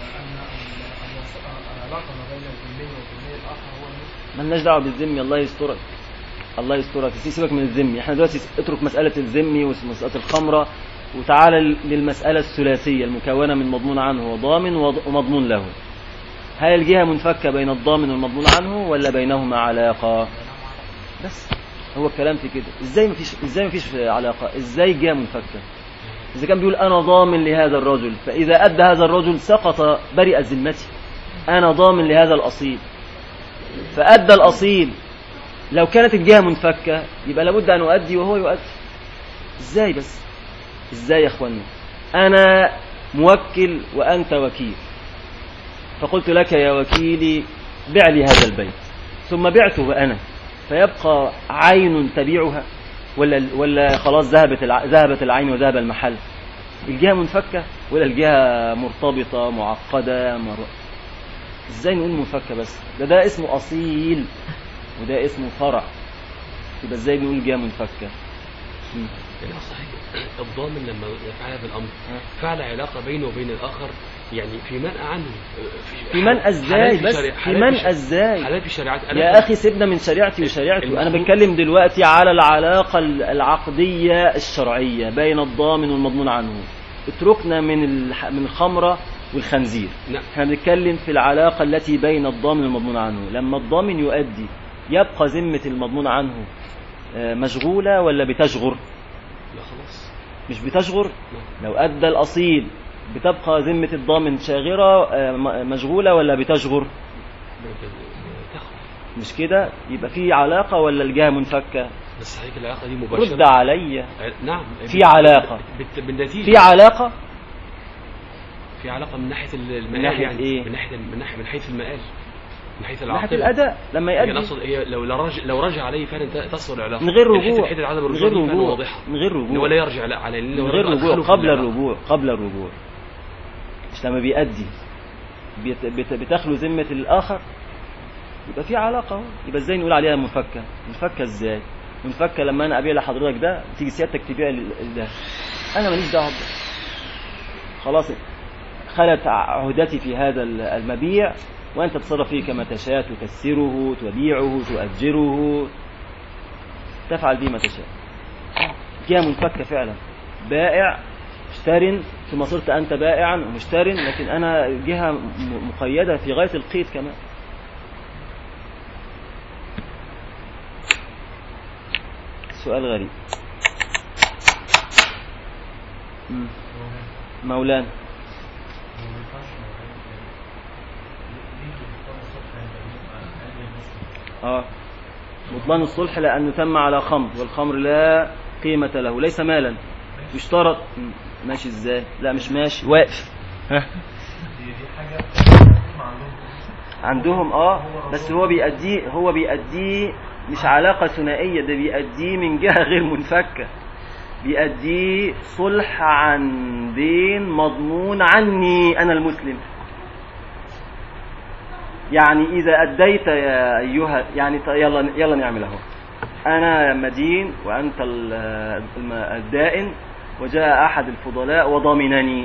ملناش دعوة بالذمي الله يسترك الله يسترك في سيبك من الذمي احنا دلوقتي اترك مسألة الذمي ومسألة الخمرة وتعالى للمسألة الثلاثية المكونة من مضمون عنه وضامن وض- ومضمون له هل الجهة منفكة بين الضامن والمضمون عنه ولا بينهما علاقة بس هو الكلام في كده ازاي مفيش ازاي مفيش علاقة ازاي الجهة منفكة إذا كان بيقول أنا ضامن لهذا الرجل فإذا أدى هذا الرجل سقط برئ ذمتي أنا ضامن لهذا الأصيل فأدى الأصيل لو كانت الجهة منفكة يبقى لابد أن أؤدي وهو يؤدي إزاي بس إزاي يا أخوانا أنا موكل وأنت وكيل فقلت لك يا وكيلي بع لي هذا البيت ثم بعته أنا فيبقى عين تبيعها ولا ولا خلاص ذهبت الع... ذهبت العين وذهب المحل الجهة منفكة ولا الجهة مرتبطة معقدة مر... ازاي نقول منفكة بس ده ده اسمه أصيل وده اسمه فرع يبقى ازاي نقول جهة منفكة مم. يعني صحيح الضامن لما يفعل هذا الامر فعل علاقه بينه وبين الاخر يعني في منأى عنه في منأى ازاي حالات بس شريع- في حالات منأى شريع- ازاي حالات في الشريعات أنا يا أخي سيبنا من شريعتي وشريعته أنا المفروض- بتكلم دلوقتي على العلاقة العقدية الشرعية بين الضامن والمضمون عنه اتركنا من الح- من الخمرة والخنزير نعم احنا بنتكلم في العلاقة التي بين الضامن والمضمون عنه لما الضامن يؤدي يبقى ذمة المضمون عنه آه، مشغولة ولا بتشغر لا خلاص مش بتشغر نعم. لو أدى الأصيل بتبقى ذمة الضامن شاغرة آه، م- مشغولة ولا بتشغر ب- ب- تخرج مش كده يبقى في علاقة ولا الجهة منفكة بس صحيح العلاقه دي رد مباشره عليا نعم في علاقة. بت- بالنتيجه في علاقة في علاقه من ناحيه المآل من ناحية يعني إيه؟ من ناحيه من ناحيه من حيث المآل من حيث من العاقبه ناحية الأداء لما يعني يؤدي اقصد هي لو لو رجع لو رجع عليه فعلا ت- تصل العلاقه من غير من حيث رجوع حته عدم من الرجوع غير دي فعلا رجوع واضحه من غير ان هو رجوع لا يرجع لا على من غير رجوع قبل الرجوع قبل الرجوع مش لما بيأدي بيت- بت- بتخلو ذمة الآخر يبقى في علاقة اهو يبقى ازاي نقول عليها منفكة منفكة ازاي منفكة لما انا ابيع لحضرتك ده تيجي سيادتك تبيع لل- ده انا ماليش دعوه بده خلاص خلت عهدتي في هذا المبيع وانت تتصرف فيه كما تشاء تكسره تبيعه تؤجره تفعل به ما تشاء جهة منفكة فعلا بائع مشتر ثم صرت أنت بائعا ومشتر لكن أنا جهة م- مقيدة في غاية القيد كمان سؤال غريب مم. مولانا هو ما ينفعش مولانا ليه بيختار الصبح عند المسلم اه بطلان الصلح لأنه تم على خمر والخمر لا قيمة له ليس مالا يشترط مم. ماشي ازاي لا مش ماشي واقف ها دي دي حاجة ما عندهم عندهم اه بس هو بيأديه هو بيأديه مش علاقة ثنائية ده بيأديه من جهة غير منفكة بيأديه صلح عن دين مضمون عني أنا المسلم يعني إذا أديت يا أيها يعني ط- يلا يلا نعمل أهو أنا مدين وأنت ال- الم- الدائن وجاء أحد الفضلاء وضمنني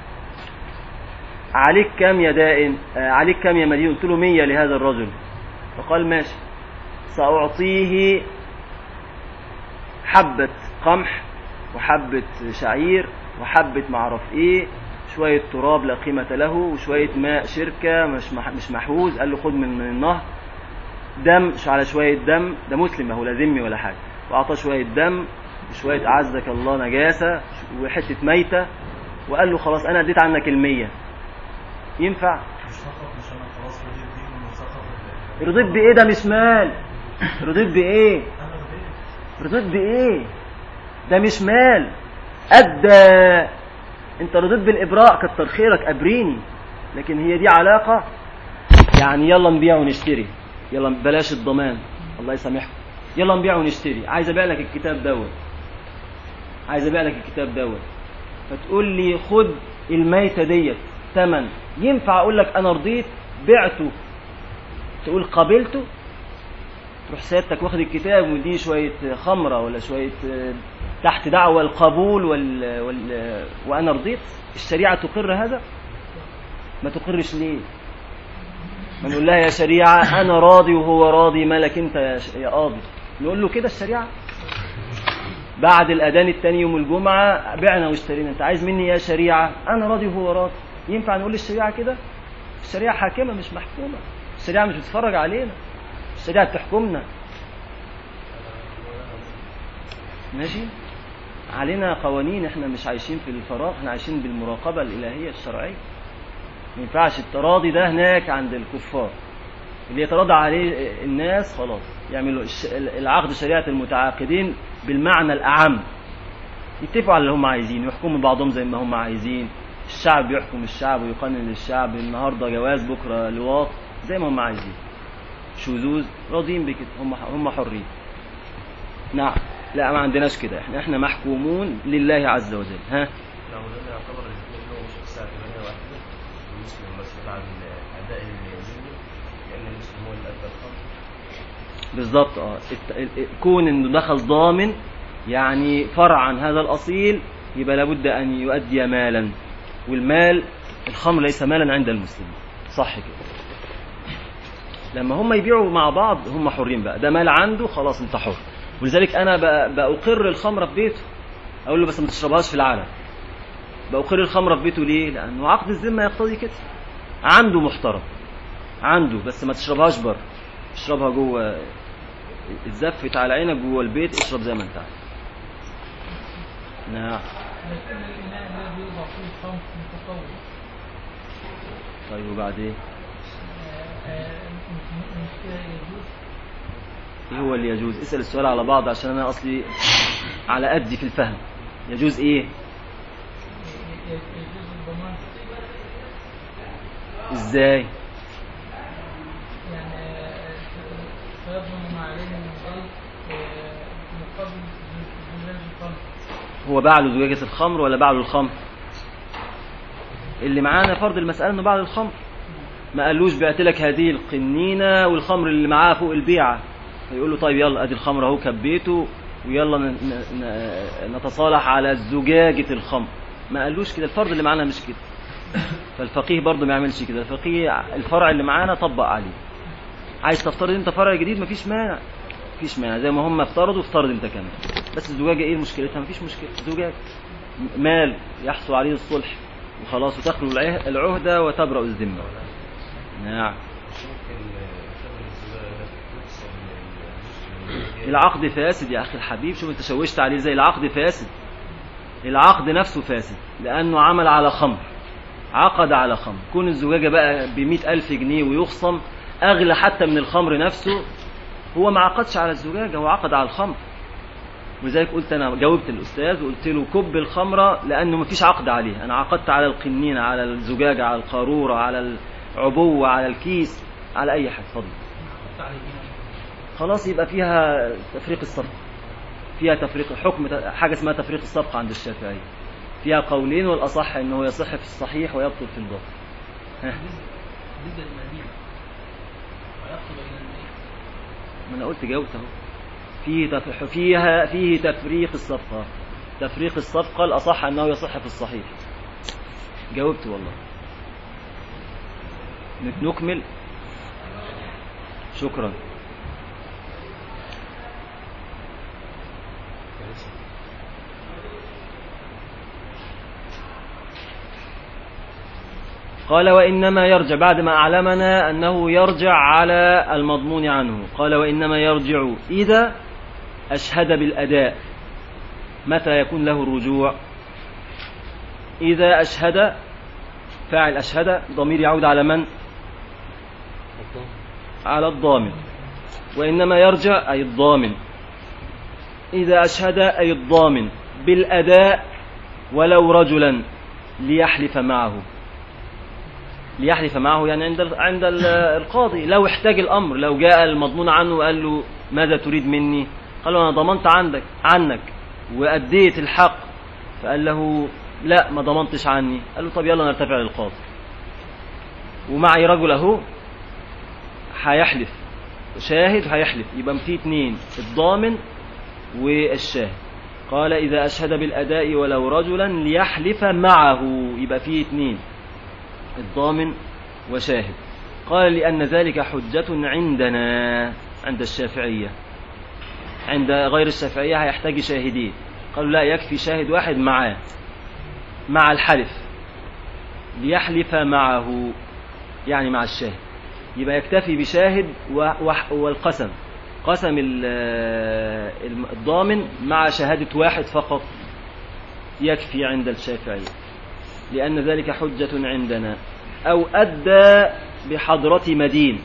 عليك كم يا دائن آه، عليك كم يا مدين قلت له مية لهذا الرجل فقال ماشي سأعطيه حبة قمح وحبة شعير وحبة معرف ايه شوية تراب لا قيمة له وشوية ماء شركة مش مح- مش محوز قال له خد من من النهر دم ش- على شوية دم ده مسلم هو لا ذمي ولا حاجة وأعطاه شوية دم وشوية أعزك الله نجاسة وحتة ميتة وقال له خلاص أنا أديت عنك المية ينفع مش فقط مش انا خلاص رضيت بيهم وسقط رضيت بإيه ده مش مال رضيت بإيه انا رضيت رضيت بإيه ده مش مال أدى أنت رضيت بالإبراء كتر خيرك أبريني لكن هي دي علاقة يعني يلا نبيع ونشتري يلا بلاش الضمان الله يسامحكم يلا نبيع ونشتري عايز أبيع لك الكتاب دوت عايز أبيع لك الكتاب دوت فتقول لي خد الميتة ديت تمن ينفع أقول لك أنا رضيت بعته تقول قبلته تروح سيادتك واخد الكتاب ودي شوية خمرة ولا شوية آه، تحت دعوى القبول وال... وال... وأنا رضيت الشريعة تقر هذا ما تقرش ليه ما نقول لها يا شريعة أنا راضي وهو راضي مالك أنت يا, ش... يا قاضي نقول له كده الشريعة بعد الأذان التاني يوم الجمعة بعنا واشترينا أنت عايز مني يا شريعة أنا راضي وهو راضي ينفع نقول للشريعة كده الشريعة حاكمة مش محكومة الشريعة مش بتتفرج علينا الشريعة بتحكمنا ماشي علينا قوانين احنا مش عايشين في الفراغ احنا عايشين بالمراقبة الإلهية الشرعية ما ينفعش التراضي ده هناك عند الكفار اللي يتراضى عليه الناس خلاص يعملوا الش- العقد شريعة المتعاقدين بالمعنى الأعم يتفقوا على اللي هم عايزين يحكموا بعضهم زي ما هم عايزين الشعب يحكم الشعب ويقنن الشعب النهارده جواز بكره لواط زي ما هم عايزين شذوذ راضيين بكده هم هم حرين نعم لا ما عندناش كده احنا احنا محكومون لله عز وجل ها لو لم يعتبر الاثنين له مش الساعة 8 واحدة المسلم مسؤول عن أداء اليمين لأن المسلم هو اللي أدى الخمر بالظبط اه الت- ال- ال- كون انه دخل ضامن يعني فرع عن هذا الاصيل يبقى لابد ان يؤدي مالا والمال الخمر ليس مالا عند المسلم صح كده لما هم يبيعوا مع بعض هم حرين بقى ده مال عنده خلاص انت حر ولذلك انا ب- بأقر الخمره في بيته اقول له بس ما تشربهاش في العلن بأقر الخمره في بيته ليه لانه عقد الذمه يقتضي كده عنده محترم عنده بس ما تشربهاش بره اشربها جوه اتزفت على عينك جوه البيت اشرب زي ما انت عايز نعم لكن الإناء الذي يوضع فيه الخمر متطور طيب وبعدين آه، آه، مش مش كده يجوز ايه هو اللي يجوز اسال السؤال على بعض عشان انا اصلي على قدي في الفهم يجوز ايه ي- يجوز الضمان ازاي يعني آه، فيضمن ما عليه من ذلك آه، مقابل زجاج الخمر هو باع له زجاجة الخمر ولا باع له الخمر اللي معانا فرض المسألة انه باع له الخمر ما قالوش بعت لك هذه القنينة والخمر اللي معاها فوق البيعة فيقول له طيب يلا ادي الخمر اهو كبيته ويلا ن- ن- ن- نتصالح على زجاجة الخمر ما قالوش كده الفرض اللي معانا مش كده فالفقيه برضه ما يعملش كده الفقيه الفرع اللي معانا طبق عليه عايز تفترض انت فرع جديد مفيش مانع مفيش مانع زي ما هم افترضوا افترض انت كمان بس الزجاجة ايه مشكلتها مفيش مشكلة زجاج مال يحصل عليه الصلح وخلاص وتخلو العه- العهدة وتبرأ الذمة نعم مش ممكن ثمن الزبالة ده تقسم للمسلم العقد فاسد يا أخي الحبيب شوف أنت شوشت عليه زي العقد فاسد العقد نفسه فاسد لأنه عمل على خمر عقد على خمر كون الزجاجة بقى بمئة ألف جنيه ويخصم أغلى حتى من الخمر نفسه هو ما عقدش على الزجاجة هو عقد على الخمر ولذلك قلت أنا جاوبت الأستاذ وقلت له كب الخمرة لأنه مفيش عقد عليه أنا عقدت على القنينة على الزجاجة على القارورة على العبوة على الكيس على أي حاجة اتفضل حط عليه جنيه. خلاص يبقى فيها تفريق الصفقة فيها تفريق حكم حاجة اسمها تفريق الصفقة عند الشافعية فيها قولين والأصح أنه يصح في الصحيح ويبطل في الباطل ها ضد المدينة ويقصد إلى المدينة ما أنا قلت جاوبت أهو فيه تف... فيها فيه تفريق الصفقة تفريق الصفقة الأصح أنه يصح في الصحيح جاوبت والله نكمل شكرا قال وإنما يرجع بعد ما أعلمنا أنه يرجع على المضمون عنه قال وإنما يرجع إذا أشهد بالأداء متى يكون له الرجوع إذا أشهد فاعل أشهد ضمير يعود على من على الضامن وإنما يرجع أي الضامن إذا أشهد أي الضامن بالأداء ولو رجلا ليحلف معه ليحلف معه يعني عند عند ال- القاضي لو احتاج الامر لو جاء المضمون عنه وقال له ماذا تريد مني قال له انا ضمنت عندك عنك واديت الحق فقال له لا ما ضمنتش عني قال له طب يلا نرتفع للقاضي ومعي رجل اهو هيحلف شاهد هيحلف يبقى في اتنين الضامن والشاهد قال إذا أشهد بالأداء ولو رجلا ليحلف معه يبقى في اتنين الضامن وشاهد قال لأن ذلك حجة عندنا عند الشافعية عند غير الشافعية هيحتاج شاهدين قالوا لا يكفي شاهد واحد معاه مع الحلف ليحلف معه يعني مع الشاهد يبقى يكتفي بشاهد و- وح- والقسم قسم ال- الم- الضامن مع شهادة واحد فقط يكفي عند الشافعية لأن ذلك حجة عندنا أو أدى بحضرة مدين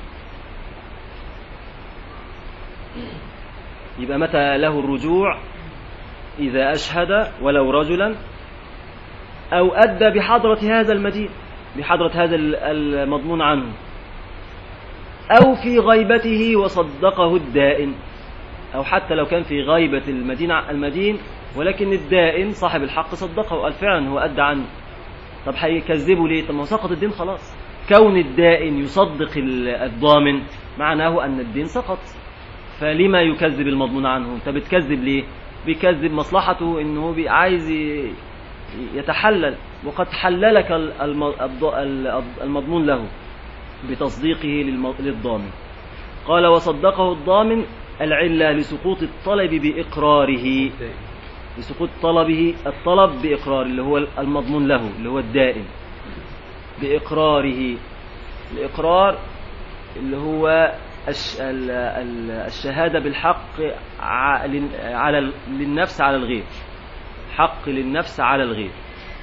يبقى متى له الرجوع إذا أشهد ولو رجلا أو أدى بحضرة هذا المدين بحضرة هذا ال- المضمون عنه أو في غيبته وصدقه الدائن أو حتى لو كان في غيبة المدين المدين ولكن الدائن صاحب الحق صدقه وقال فعلا هو أدى عنه طب هيكذبوا ليه طب ما هو سقط الدين خلاص كون الدائن يصدق ال- الضامن معناه أن الدين سقط فلما يكذب المضمون عنه انت بتكذب ليه بيكذب مصلحته انه بي- عايز ي- يتحلل وقد حللك ال- الم- الض- ال- المضمون له بتصديقه للم- للضامن قال وصدقه الضامن العلة لسقوط الطلب بإقراره لسقوط طلبه الطلب بإقرار اللي هو المضمون له اللي هو الدائم بإقراره الإقرار اللي هو الش- ال- ال- الشهادة بالحق ع- لل- على ال- للنفس على الغير حق للنفس على الغير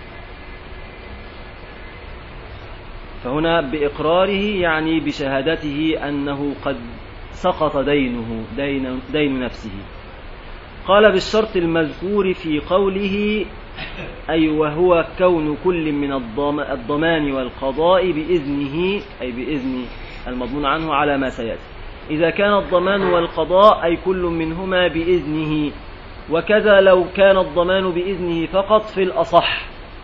فهنا بإقراره يعني بشهادته أنه قد سقط دينه دين, دين نفسه قال بالشرط المذكور في قوله أي وهو كون كل من الضم- الضمان والقضاء بإذنه أي بإذن المضمون عنه على ما سيأتي إذا كان الضمان والقضاء أي كل منهما بإذنه وكذا لو كان الضمان بإذنه فقط في الأصح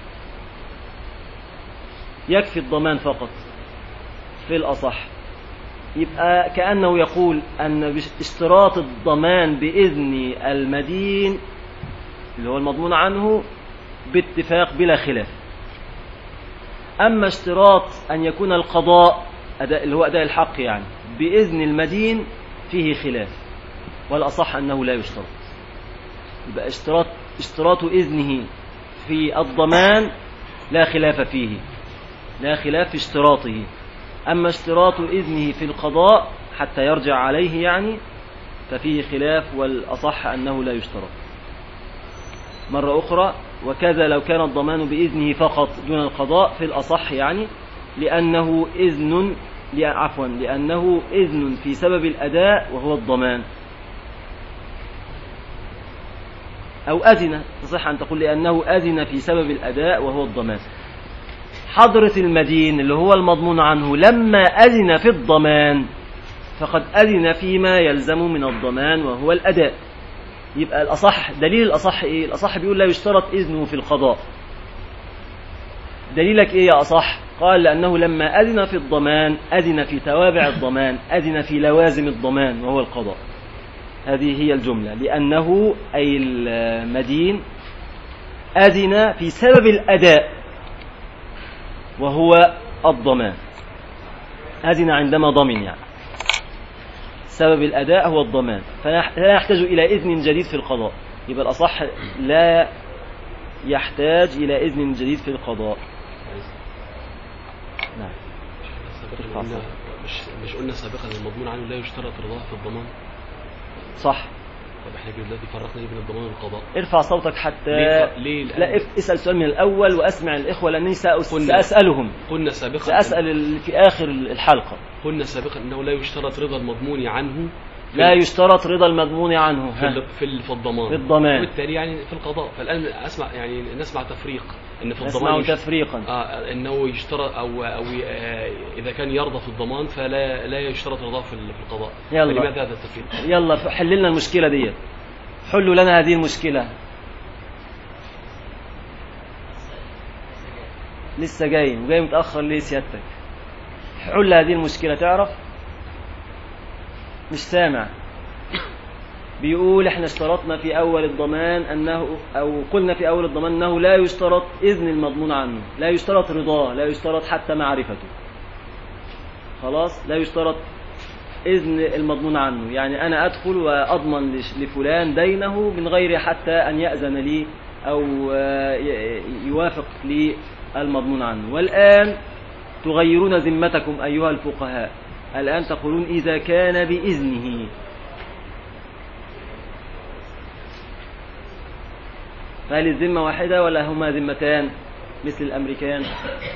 يكفي الضمان فقط في الأصح يبقى كأنه يقول أن بش- اشتراط الضمان بإذن المدين اللي هو المضمون عنه باتفاق بلا خلاف أما اشتراط أن يكون القضاء أداء اللي هو أداء الحق يعني بإذن المدين فيه خلاف والأصح أنه لا يشترط يبقى اشتراط اشتراط إذنه في الضمان لا خلاف فيه لا خلاف في اشتراطه أما اشتراط إذنه في القضاء حتى يرجع عليه يعني ففيه خلاف والأصح أنه لا يشترط مرة أخرى وكذا لو كان الضمان بإذنه فقط دون القضاء في الأصح يعني لأنه إذن عفوا لأنه إذن في سبب الأداء وهو الضمان أو أذن تصح أن تقول لأنه أذن في سبب الأداء وهو الضمان حضرة المدين اللي هو المضمون عنه لما أذن في الضمان فقد أذن فيما يلزم من الضمان وهو الأداء يبقى الأصح دليل الأصح إيه الأصح بيقول لا يشترط إذنه في القضاء دليلك إيه يا أصح قال لأنه لما أذن في الضمان أذن في توابع الضمان أذن في لوازم الضمان وهو القضاء هذه هي الجملة لأنه أي المدين أذن في سبب الأداء وهو الضمان أذن عندما ضمن يعني سبب الأداء هو الضمان فلا يحتاج إلى إذن جديد في القضاء يبقى الأصح لا يحتاج إلى إذن جديد في القضاء نعم مش مش قلنا سابقا المضمون عنه لا يشترط رضاه في الضمان صح طب احنا دلوقتي فرقنا ايه بين الضمان والقضاء ارفع صوتك حتى ليه, ليه لا اسال سؤال من الاول واسمع الاخوه لاني ساسالهم قلنا سابقا ساسال في اخر الحلقه قلنا سابقا انه لا يشترط رضا المضمون عنه لا يشترط رضا المضمون عنه في في, في الضمان في الضمان وبالتالي يعني في القضاء فالان اسمع يعني نسمع تفريق ان في الضمان يش... تفريقا آه انه يشترط او او آه اذا كان يرضى في الضمان فلا لا يشترط رضاه في القضاء يلا فلماذا هذا التفريق يلا حل لنا المشكله ديت حلوا لنا هذه المشكله لسه جاي وجاي متاخر ليه سيادتك حل هذه المشكله تعرف مش سامع بيقول احنا اشترطنا في اول الضمان انه او قلنا في اول الضمان انه لا يشترط اذن المضمون عنه لا يشترط رضاه لا يشترط حتى معرفته خلاص لا يشترط اذن المضمون عنه يعني انا ادخل واضمن لفلان دينه من غير حتى ان ياذن لي او يوافق لي المضمون عنه والان تغيرون ذمتكم ايها الفقهاء الآن تقولون إذا كان بإذنه فهل الذمة واحدة ولا هما ذمتان مثل الأمريكان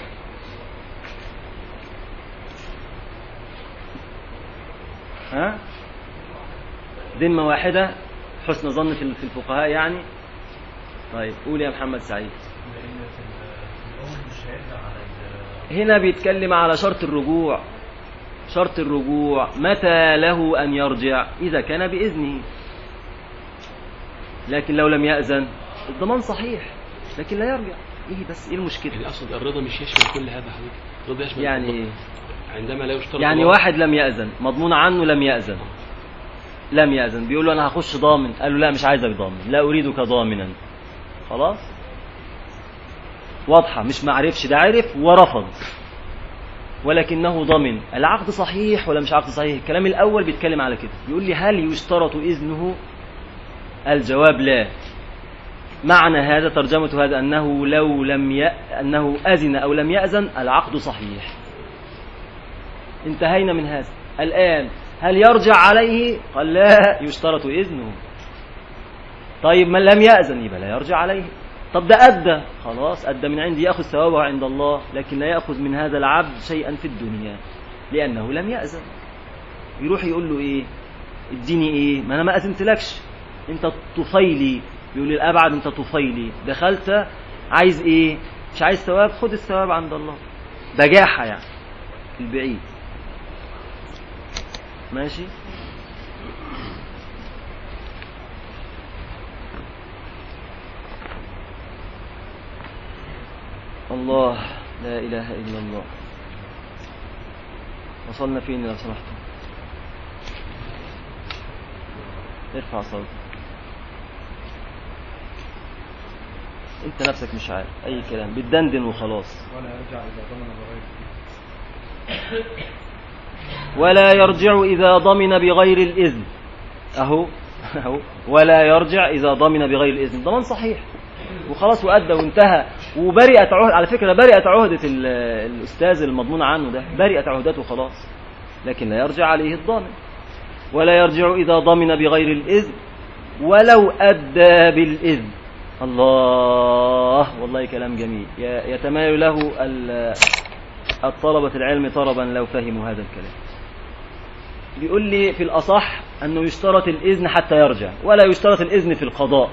ها ذمة واحدة حسن ظن في الفقهاء يعني طيب قول يا محمد سعيد هنا بيتكلم على شرط الرجوع شرط الرجوع متى له أن يرجع إذا كان بإذنه لكن لو لم يأذن الضمان صحيح لكن لا يرجع إيه بس إيه المشكلة يعني أقصد الرضا مش يشمل كل هذا حضرتك الرضا يشمل يعني إيه عندما لا يشترط يعني الله. واحد لم يأذن مضمون عنه لم يأذن لم يأذن بيقول له أنا هخش ضامن قال له لا مش عايزك ضامن لا أريدك ضامنا خلاص واضحة مش معرفش ده عرف ورفض ولكنه ضمن العقد صحيح ولا مش عقد صحيح الكلام الأول بيتكلم على كده يقول لي هل يشترط إذنه الجواب لا معنى هذا ترجمة هذا أنه لو لم ي... أنه أذن أو لم يأذن العقد صحيح انتهينا من هذا الآن هل يرجع عليه قال لا يشترط إذنه طيب من لم يأذن يبقى لا يرجع عليه طب ده أدى خلاص أدى من عندي يأخذ ثوابه عند الله لكن لا يأخذ من هذا العبد شيئا في الدنيا لأنه لم يأذن يروح يقول له إيه اديني إيه ما أنا ما أذنتلكش أنت طفيلي يقول لي الأبعد أنت طفيلي دخلت عايز إيه مش عايز ثواب خد الثواب عند الله بجاحة يعني البعيد ماشي الله لا إله إلا الله وصلنا فين لو سمحتم ارفع صوتك انت نفسك مش عارف اي كلام بتدندن وخلاص ولا يرجع إذا ضمن بغير ولا يرجع إذا ضمن بغير الإذن أهو أهو ولا يرجع إذا ضمن بغير الإذن ضمان صحيح وخلاص وأدى وانتهى وبرئت عهد على فكرة برئت عهدة الأستاذ المضمون عنه ده برئت عهدته خلاص لكن لا يرجع عليه الضامن ولا يرجع إذا ضمن بغير الإذن ولو أدى بالإذن الله والله كلام جميل ي- يتمايل له ال- الطلبة العلم طلبا لو فهموا هذا الكلام بيقول لي في الأصح أنه يشترط الإذن حتى يرجع ولا يشترط الإذن في القضاء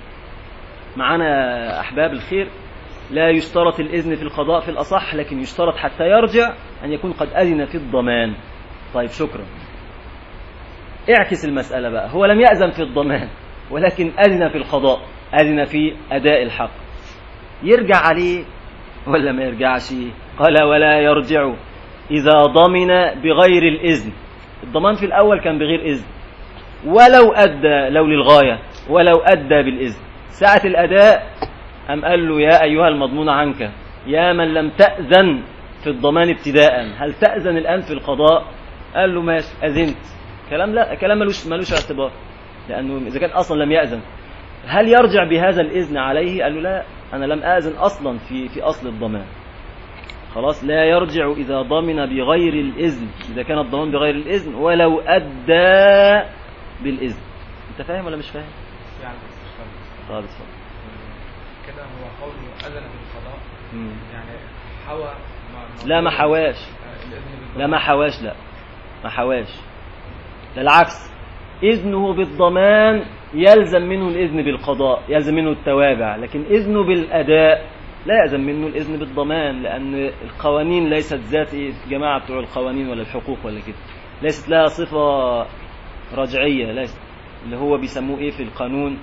معنا أحباب الخير لا يشترط الإذن في القضاء في الأصح لكن يشترط حتى يرجع أن يكون قد أذن في الضمان طيب شكرا اعكس المسألة بقى هو لم يأذن في الضمان ولكن أذن في القضاء أذن في أداء الحق يرجع عليه ولا ما يرجعش قال ولا يرجع إذا ضمن بغير الإذن الضمان في الأول كان بغير إذن ولو أدى لو للغاية ولو أدى بالإذن ساعة الأداء أم قال له يا أيها المضمون عنك يا من لم تأذن في الضمان ابتداء هل تأذن الآن في القضاء قال له ماشي أذنت كلام لا كلام ملوش ملوش اعتبار لأنه إذا كان أصلا لم يأذن هل يرجع بهذا الإذن عليه قال له لا أنا لم آذن أصلا في في أصل الضمان خلاص لا يرجع إذا ضمن بغير الإذن إذا كان الضمان بغير الإذن ولو أدى بالإذن أنت فاهم ولا مش فاهم؟ يعني مش فاهم. طيب اتفضل كده هو قوله أذن بالقضاء مم. يعني حوى ما لا ما حواش آه، الإذن بالضمان. لا ما حواش لا ما حواش بالعكس إذنه بالضمان يلزم منه الإذن بالقضاء يلزم منه التوابع لكن إذنه بالأداء لا يلزم منه الإذن بالضمان لأن القوانين ليست ذات إيه، جماعة بتوع القوانين ولا الحقوق ولا كده ليست لها صفة رجعية ليست اللي هو بيسموه إيه في القانون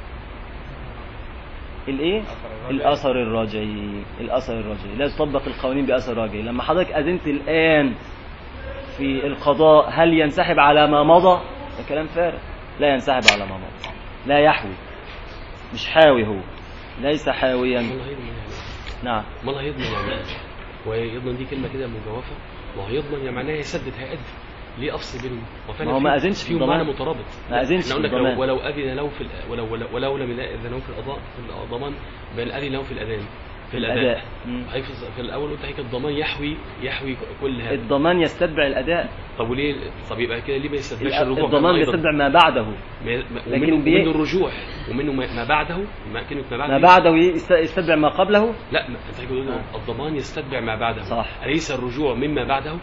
الإيه الأثر الرجعي الأثر الرجعي لا تطبق القوانين بأثر رجعي لما حضرتك أذنت الآن في القضاء هل ينسحب على ما مضى ده كلام فارغ لا ينسحب على ما مضى لا يحوي مش حاوي هو ليس حاويا امال هيضمن يعني نعم امال هيضمن يعني ويضمن دي كلمه كده مجوفه ما هو يضمن يعني معناها يسدد هيأدي ليه افصل بينهم وفعلا ما هو ما في- أذنش في فيهم الضمان. معنى مترابط ما أذنش احنا قلنا في لك لو الضمان. ولو اذن له في ال- ولو ولو, ولو لم يأذن له في القضاء في الضمان بل اذن له في الاذان في الأداء. الاداء مم. حيث في الاول قلت هيك الضمان يحوي يحوي كل هذا الضمان يستتبع الأداء طب وليه طب يبقى كده ليه ما يستدعيش الأ- الرجوع الضمان أيضاً؟ يستتبع ما بعده ما- ما- لكن ومنه, بي- ومنه الرجوع ومنه ما ما بعده ما كلمه ما بعده ما دي- بعده يست- يستتبع ما قبله لا ما انت بتقول آه. الضمان يستتبع ما بعده صح. أليس الرجوع مما بعده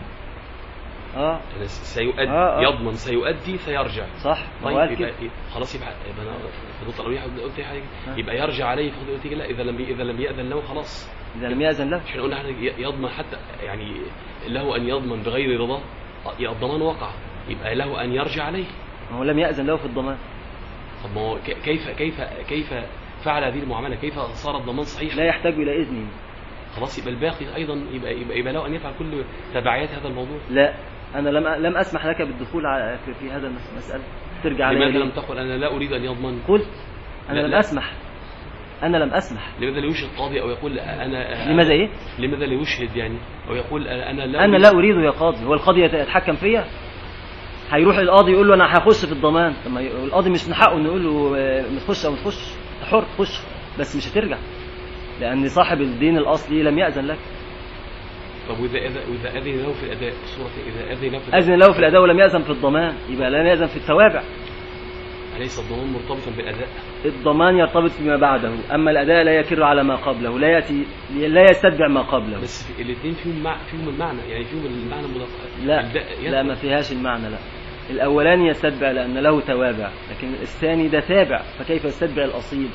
اه يعني سيؤدي آه، آه. يضمن سيؤدي فيرجع صح ما طيب هو قال يبقى كده إيه؟ خلاص يبقى يبقى انا فضلت اروح قلت حاجه آه. يبقى يرجع عليه فضلت قلت لا اذا لم اذا لم ياذن له خلاص إذا لم يأذن له احنا قلنا احنا ي- يضمن حتى يعني له ان يضمن بغير رضاه آه، الضمان وقع يبقى له ان يرجع عليه ما هو لم يأذن له في الضمان طب ما هو ك- كيف كيف كيف فعل هذه المعامله كيف صار الضمان صحيح لا يحتاج إلى إذنه خلاص يبقى الباقي ايضا يبقى يبقى, يبقى له ان يفعل كل تبعيات هذا الموضوع لا أنا لم لم أسمح لك بالدخول على- في, في هذا المس- المسألة ترجع علي لماذا ليه؟ لم تقل انا لا اريد ان يضمن قلت أنا لا، لم لا. أسمح أنا لم أسمح لماذا لا يشهد قاضي او يقول انا لماذا إيه؟ لماذا لا يشهد يعني او يقول انا لا أنا لا أريده يا قاضي هو القاضي يت- يتحكم فيا هيروح القاضي يقول له أنا هخش في الضمان طب ما ي- القاضي مش من حقه إنه يقول له آه، ما تخش أو ما تخش أنت حر خش بس مش هترجع لأن صاحب الدين الأصلي لم يأذن لك طب واذا اذا واذا اذن له في الاداء صوره اذا اذن له في الاداء أذن له في الأداء ولم يأذن في الضمان يبقى لا يأذن في التوابع اليس الضمان مرتبطا بالاداء الضمان يرتبط بما بعده أما الأداء لا يكر على ما قبله لا يأتي لا يستتبع ما قبله بس في الاثنين فيهم مع فيهم المعنى يعني فيهم المعنى مدق... لا الباء لا ما فيهاش المعنى لا الأولاني يستتبع لأن له توابع لكن الثاني ده تابع فكيف يستتبع الأصيل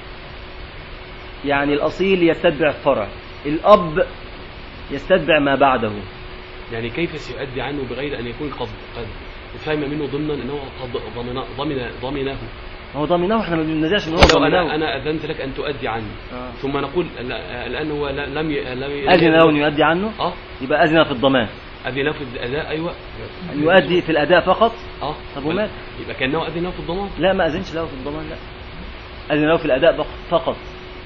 يعني الأصيل يستتبع الفرع الأب يستتبع ما بعده يعني كيف سيؤدي عنه بغير ان يكون قد قد فهم منه ضمنا انه قد ضمن ضمن ضمنه هو ضمنه احنا ما بننازعش ان هو لو انا ضمنه انا اذنت لك ان تؤدي عني آه. ثم نقول لا- الان هو لا- لم ي- لم ي- أذن له أن يؤدي عنه اه يبقى أذن في الضمان اذن له في الاداء ايوه أن يؤدي في الأداء فقط اه طب ومال؟ يبقى كانه اذن له في الضمان لا ما أذنش له في الضمان لا أذن له في الأداء فق- فقط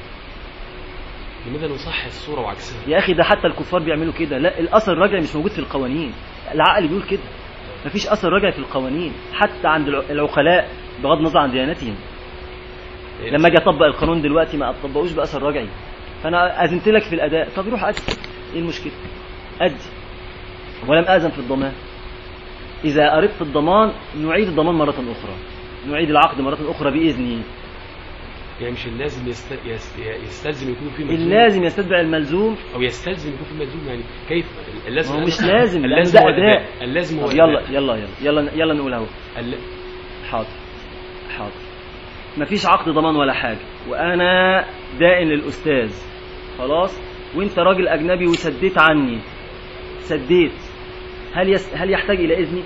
لماذا نصحح الصوره وعكسها يا أخي ده حتى الكفار بيعملوا كده لا الأثر الرجعي مش موجود في القوانين العقل بيقول كده مفيش أثر رجعي في القوانين حتى عند الع- العقلاء بغض النظر عن ديانتهم لما اجي اطبق القانون دلوقتي ما اطبقوش باثر رجعي فانا اذنت لك في الاداء طب روح ادي ايه المشكله ادي ولم اذن في الضمان إذا أردت في الضمان نعيد الضمان مرة أخرى نعيد العقد مرة أخرى بإذنه يعني مش اللازم يست... يست... يستلزم يكون في ملزوم اللازم يستتبع الملزوم او يستلزم يكون في ملزوم يعني كيف ما اللازم هو مش لازم لأن اللازم ده هو أداء الأداء. اللازم هو طب يلا الأداء. يلا يلا يلا يلا نقول اهو الل... حاضر حاضر مفيش عقد ضمان ولا حاجة وأنا دائن للأستاذ خلاص وأنت راجل أجنبي وسديت عني سديت هل يس... هل يحتاج إلى إذني؟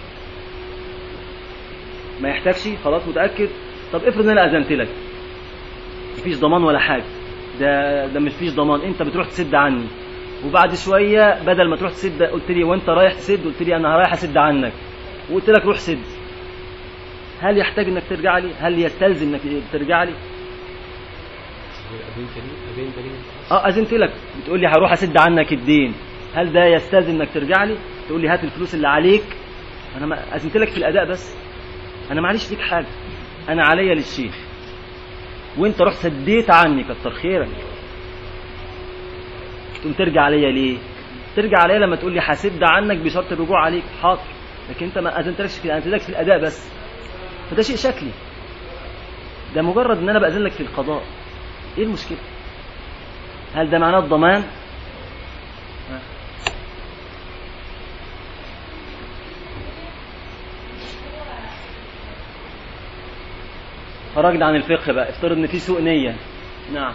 ما يحتاجش خلاص متأكد طب افرض إن أنا أذنت لك مفيش ضمان ولا حاجة ده ده مفيش ضمان أنت بتروح تسد عني وبعد شوية بدل ما تروح تسد قلت لي وأنت رايح تسد قلت لي أنا رايح أسد عنك وقلت لك روح سد هل يحتاج انك ترجع لي هل يستلزم انك ترجع لي أذنت لي أذنت لي اه اذنت لك بتقول لي هروح اسد عنك الدين هل ده يستلزم انك ترجع لي تقول لي هات الفلوس اللي عليك انا ما اذنت لك في الاداء بس انا معليش ليك حاجه انا عليا للشيخ وانت رحت سديت عني كتر خيرك تقوم ترجع عليا ليه ترجع عليا لما تقول لي هسد عنك بشرط الرجوع عليك حاضر لكن انت ما اذنتلكش في اذنتلك في الاداء بس فده شيء شكلي ده مجرد ان انا باذن لك في القضاء ايه المشكله هل ده معناه الضمان ها. خرجنا عن الفقه بقى افترض ان في سوء نيه نعم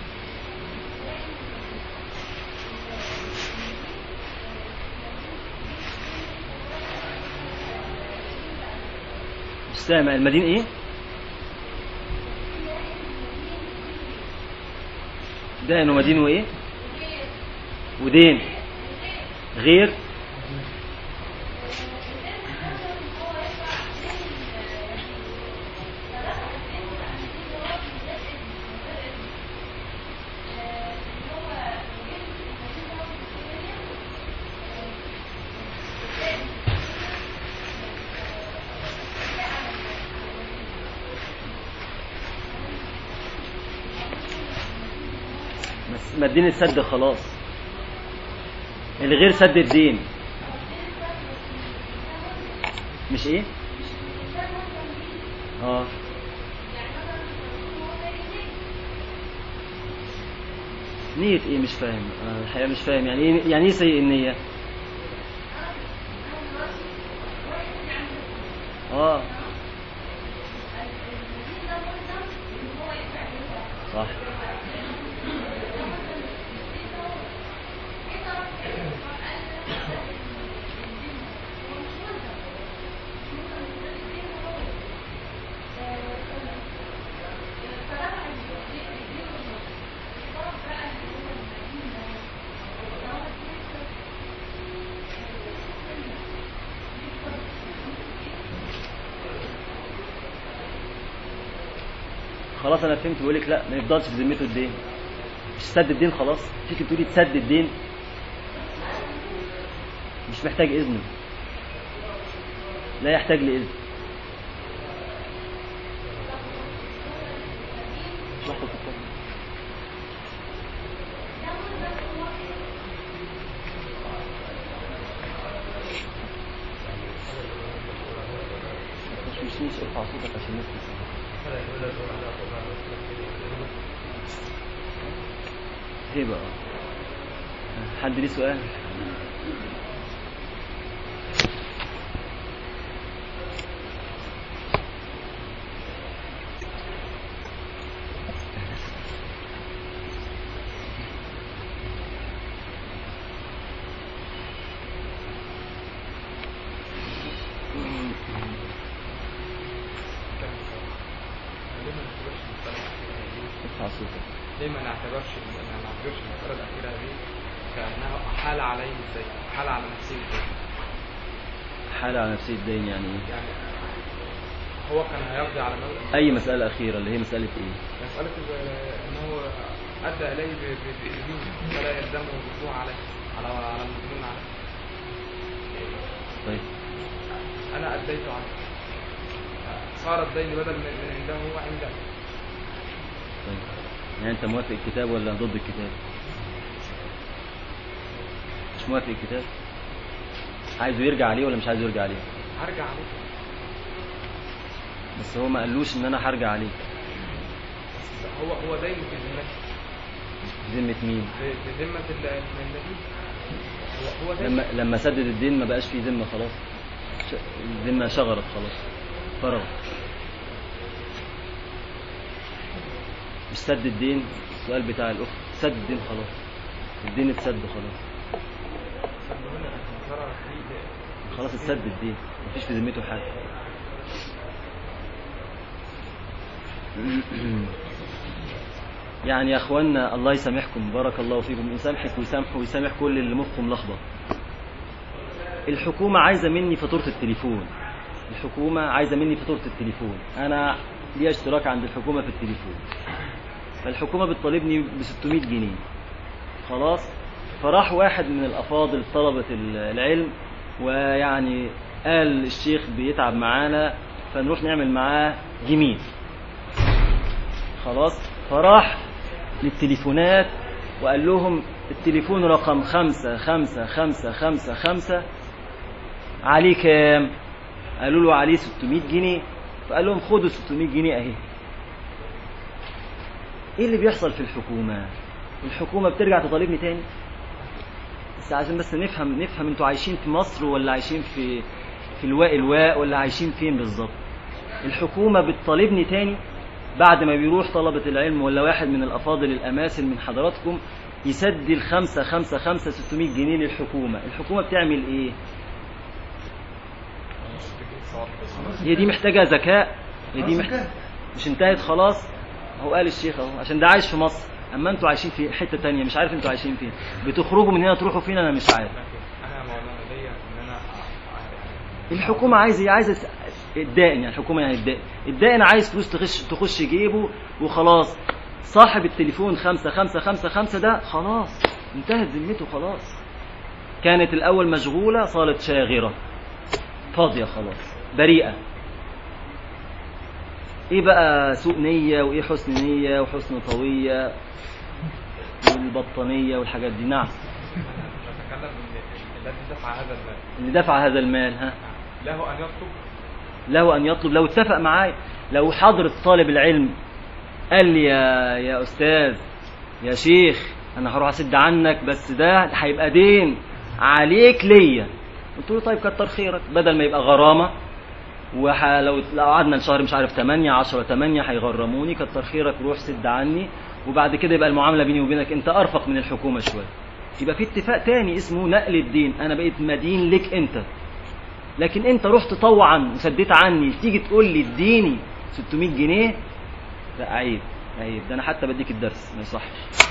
مش سامع المدين ايه دين ومدين وايه ودين غير بس ما الدين اتسد خلاص اللي غير سد الدين مش ايه اه نية ايه مش فاهم انا الحقيقة مش فاهم يعني ايه يعني ايه سيء النية اه صح خلاص انا فهمت بقول لك لا ما يفضلش في ذمته الدين مش سد الدين خلاص فيك بتقولي تسد الدين مش محتاج اذنه لا يحتاج لاذن لحظة اتفضل. مش مش مش ارفع صوتك عشان الناس تسمع ايه بقى حد ليه سؤال ارفع صوتك ليه ما نعتبرش ما نعتبرش المسألة الأخيرة دي كأنها حال عليه ازاي حال على نفسه ازاي حالة على نفسية الدين يعني ايه يعني هو كان هيقضي على مبلغ اي مسألة اخيرة اللي هي مسألة ايه مسألة ال- إن هو أدى إليه ب- ب- بدين فلا يلزمه الرجوع عليه على على المدين عليه طيب أنا أديت عنه صار الدين بدل من من عنده هو عنده طيب يعني انت موافق الكتاب ولا ضد الكتاب مش موافق الكتاب عايزه يرجع عليه ولا مش عايزه يرجع عليه هرجع عليك بس هو ما قالوش ان انا هرجع عليك بس هو هو دايما في ذمتي ذمة مين في في ذمه ال- النبي هو هو لما دايما لما سدد الدين ما بقاش فيه ذمة خلاص ش- الذمة شغرت خلاص فرغت مش سد الدين السؤال بتاع الأخت سد الدين خلاص الدين اتسد خلاص خلاص اتسد الدين مفيش في ذمته حاجة يعني يا اخوانا الله يسامحكم بارك الله فيكم يسامحك ويسامحه ويسامح كل اللي مخه ملخبط الحكومة عايزة مني فاتورة التليفون الحكومة عايزة مني فاتورة التليفون أنا لي اشتراك عند الحكومة في التليفون فالحكومة بتطالبني ب 600 جنيه خلاص فراح واحد من الأفاضل طلبة العلم ويعني قال الشيخ بيتعب معانا فنروح نعمل معاه جميل خلاص فراح للتليفونات وقال لهم التليفون رقم خمسة خمسة خمسة خمسة خمسة عليه كام قالوا له عليه 600 جنيه فقال لهم خدوا 600 جنيه اهي ايه اللي بيحصل في الحكومة الحكومة بترجع تطالبني تاني بس عشان بس نفهم نفهم انتوا عايشين في مصر ولا عايشين في في الواء الواء ولا عايشين فين بالظبط الحكومة بتطالبني تاني بعد ما بيروح طلبة العلم ولا واحد من الأفاضل الأماثل من حضراتكم يسدي الخمسة خمسة خمسة 600 جنيه للحكومة الحكومة بتعمل إيه هي دي محتاجة ذكاء هي دي محتاجة مش انتهت خلاص هو قال الشيخ اهو عشان ده عايش في مصر اما انتوا عايشين في حتة تانية مش عارف انتوا عايشين فين بتخرجوا من هنا تروحوا فين انا مش عارف انا مولانا ليا ان انا الحكومة عايزة ايه عايزة الدائن يعني الحكومة يعني الدائن الدائن عايز فلوس تخش تخش جيبه وخلاص صاحب التليفون خمسة خمسة خمسة خمسة ده خلاص انتهت ذمته خلاص كانت الأول مشغولة صارت شاغرة فاضية خلاص بريئة ايه بقى سوء نية وايه حسن نية وحسن طوية والبطانية والحاجات دي نعم بتكلم ان الذي دفع هذا المال اللي دفع هذا المال ها له ان يطلب له أن يطلب لو اتفق معايا لو حضرة طالب العلم قال لي يا يا أستاذ يا شيخ أنا هروح أسد عنك بس ده هيبقى دين عليك ليا قلت له طيب كتر خيرك بدل ما يبقى غرامة ولو لو قعدنا الشهر مش عارف 8 10 8 هيغرموني كتر خيرك روح سد عني وبعد كده يبقى المعاملة بيني وبينك أنت أرفق من الحكومة شوية يبقى في اتفاق تاني اسمه نقل الدين أنا بقيت مدين لك أنت لكن انت رحت طوعا وسديت عني تيجي تقول لي اديني 600 جنيه لا عيب عيب ده انا حتى بديك الدرس ما يصحش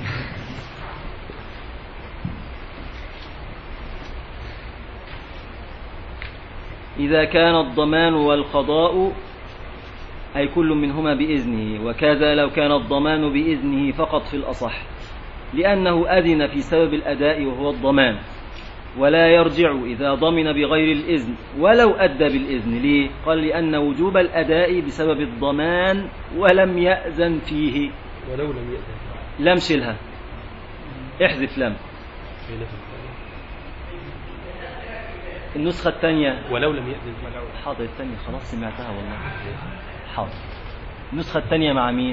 إذا كان الضمان والقضاء أي كل منهما بإذنه وكذا لو كان الضمان بإذنه فقط في الأصح لأنه أذن في سبب الأداء وهو الضمان ولا يرجع إذا ضمن بغير الإذن ولو أدى بالإذن ليه؟ قال لأن وجوب الأداء بسبب الضمان ولم يأذن فيه ولو لم يأذن لم شلها احذف لم في نفس الثانية. النسخة الثانية ولو لم يأذن حاضر الثانية خلاص سمعتها والله حاضر النسخة الثانية مع مين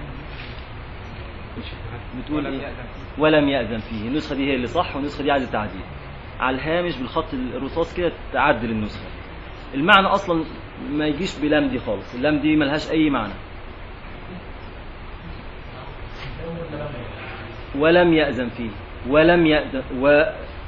بتقول ولم ايه يأذن فيه. ولم يأذن فيه النسخة دي هي اللي صح والنسخة دي عايزة تعديل على الهامش بالخط الرصاص كده تعدل النسخة المعنى أصلا ما يجيش بلام دي خالص اللام دي ملهاش أي معنى ولم يأذن فيه ولم يأذن و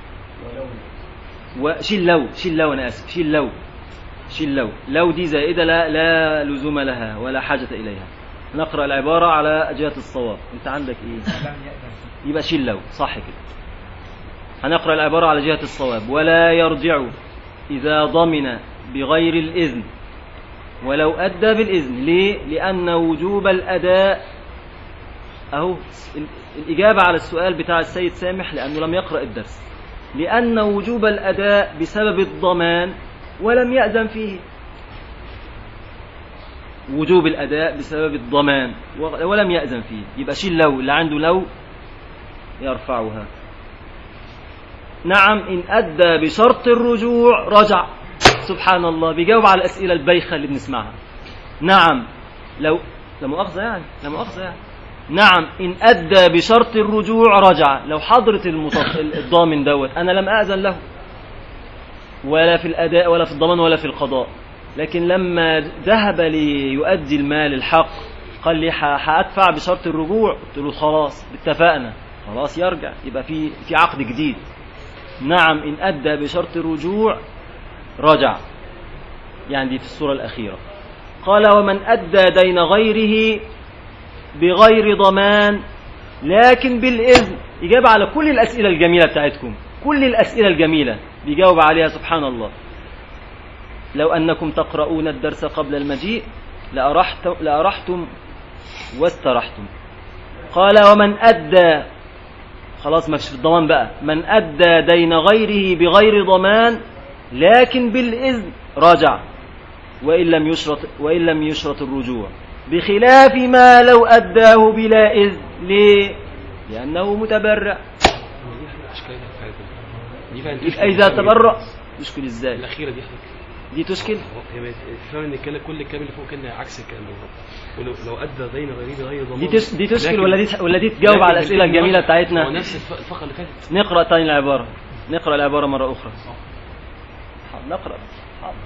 وشيل لو شيل لو أنا آسف شيل لو شيل لو لو دي زائدة لا, لا لزوم لها ولا حاجة إليها نقرأ العبارة على جهة الصواب أنت عندك إيه لم يأذن فيه يبقى شيل لو صح كده هنقرأ العبارة على جهة الصواب ولا يرجع إذا ضمن بغير الإذن ولو أدى بالإذن ليه؟ لأن وجوب الأداء أهو ال- الإجابة على السؤال بتاع السيد سامح لأنه لم يقرأ الدرس لأن وجوب الأداء بسبب الضمان ولم يأذن فيه وجوب الأداء بسبب الضمان و- ولم يأذن فيه يبقى شيل لو اللي عنده لو يرفعها نعم إن أدى بشرط الرجوع رجع سبحان الله بيجاوب على الأسئلة البايخة اللي بنسمعها نعم لو لا مؤاخذة يعني لا مؤاخذة يعني نعم إن أدى بشرط الرجوع رجع لو حضرة المطف... الضامن دوت أنا لم أأذن له ولا في الأداء ولا في الضمان ولا في القضاء لكن لما ذهب ليؤدي المال الحق قال لي ح- هأدفع بشرط الرجوع قلت له خلاص اتفقنا خلاص يرجع يبقى في في عقد جديد نعم إن أدى بشرط الرجوع رجع يعني دي في السورة الأخيرة قال ومن أدى دين غيره بغير ضمان لكن بالإذن إجابة على كل الأسئلة الجميلة بتاعتكم كل الأسئلة الجميلة بيجاوب عليها سبحان الله لو أنكم تقرؤون الدرس قبل المجيء لأرحتم, لأرحتم واسترحتم قال ومن أدى خلاص ما فيش في الضمان بقى من أدى دين غيره بغير ضمان لكن بالإذن رجع وإن لم يشرط وإن لم يشرط الرجوع بخلاف ما لو أداه بلا إذن ليه؟ لأنه متبرع دي اشكاليه في حياتنا دي فعلا يبقى تشكل إذا الفهم. تبرع يشكل إزاي؟ الاخيره دي حضرتك دي تشكل هي بقت- تفهم ان الكلام كل الكلام اللي فوق كان عكس الكلام ده بالظبط. ولو لو ادى دين غريب غير ضمان دي تش... دي تشكل لكن- ولا دي ولا دي تجاوب لكن على الأسئلة بالإذن الجميلة هو بتاعتنا نفس الف- الفقره اللي فاتت نقرأ تاني العبارة نقرأ العبارة مرة أخرى حاضر، نقرأ حاضر.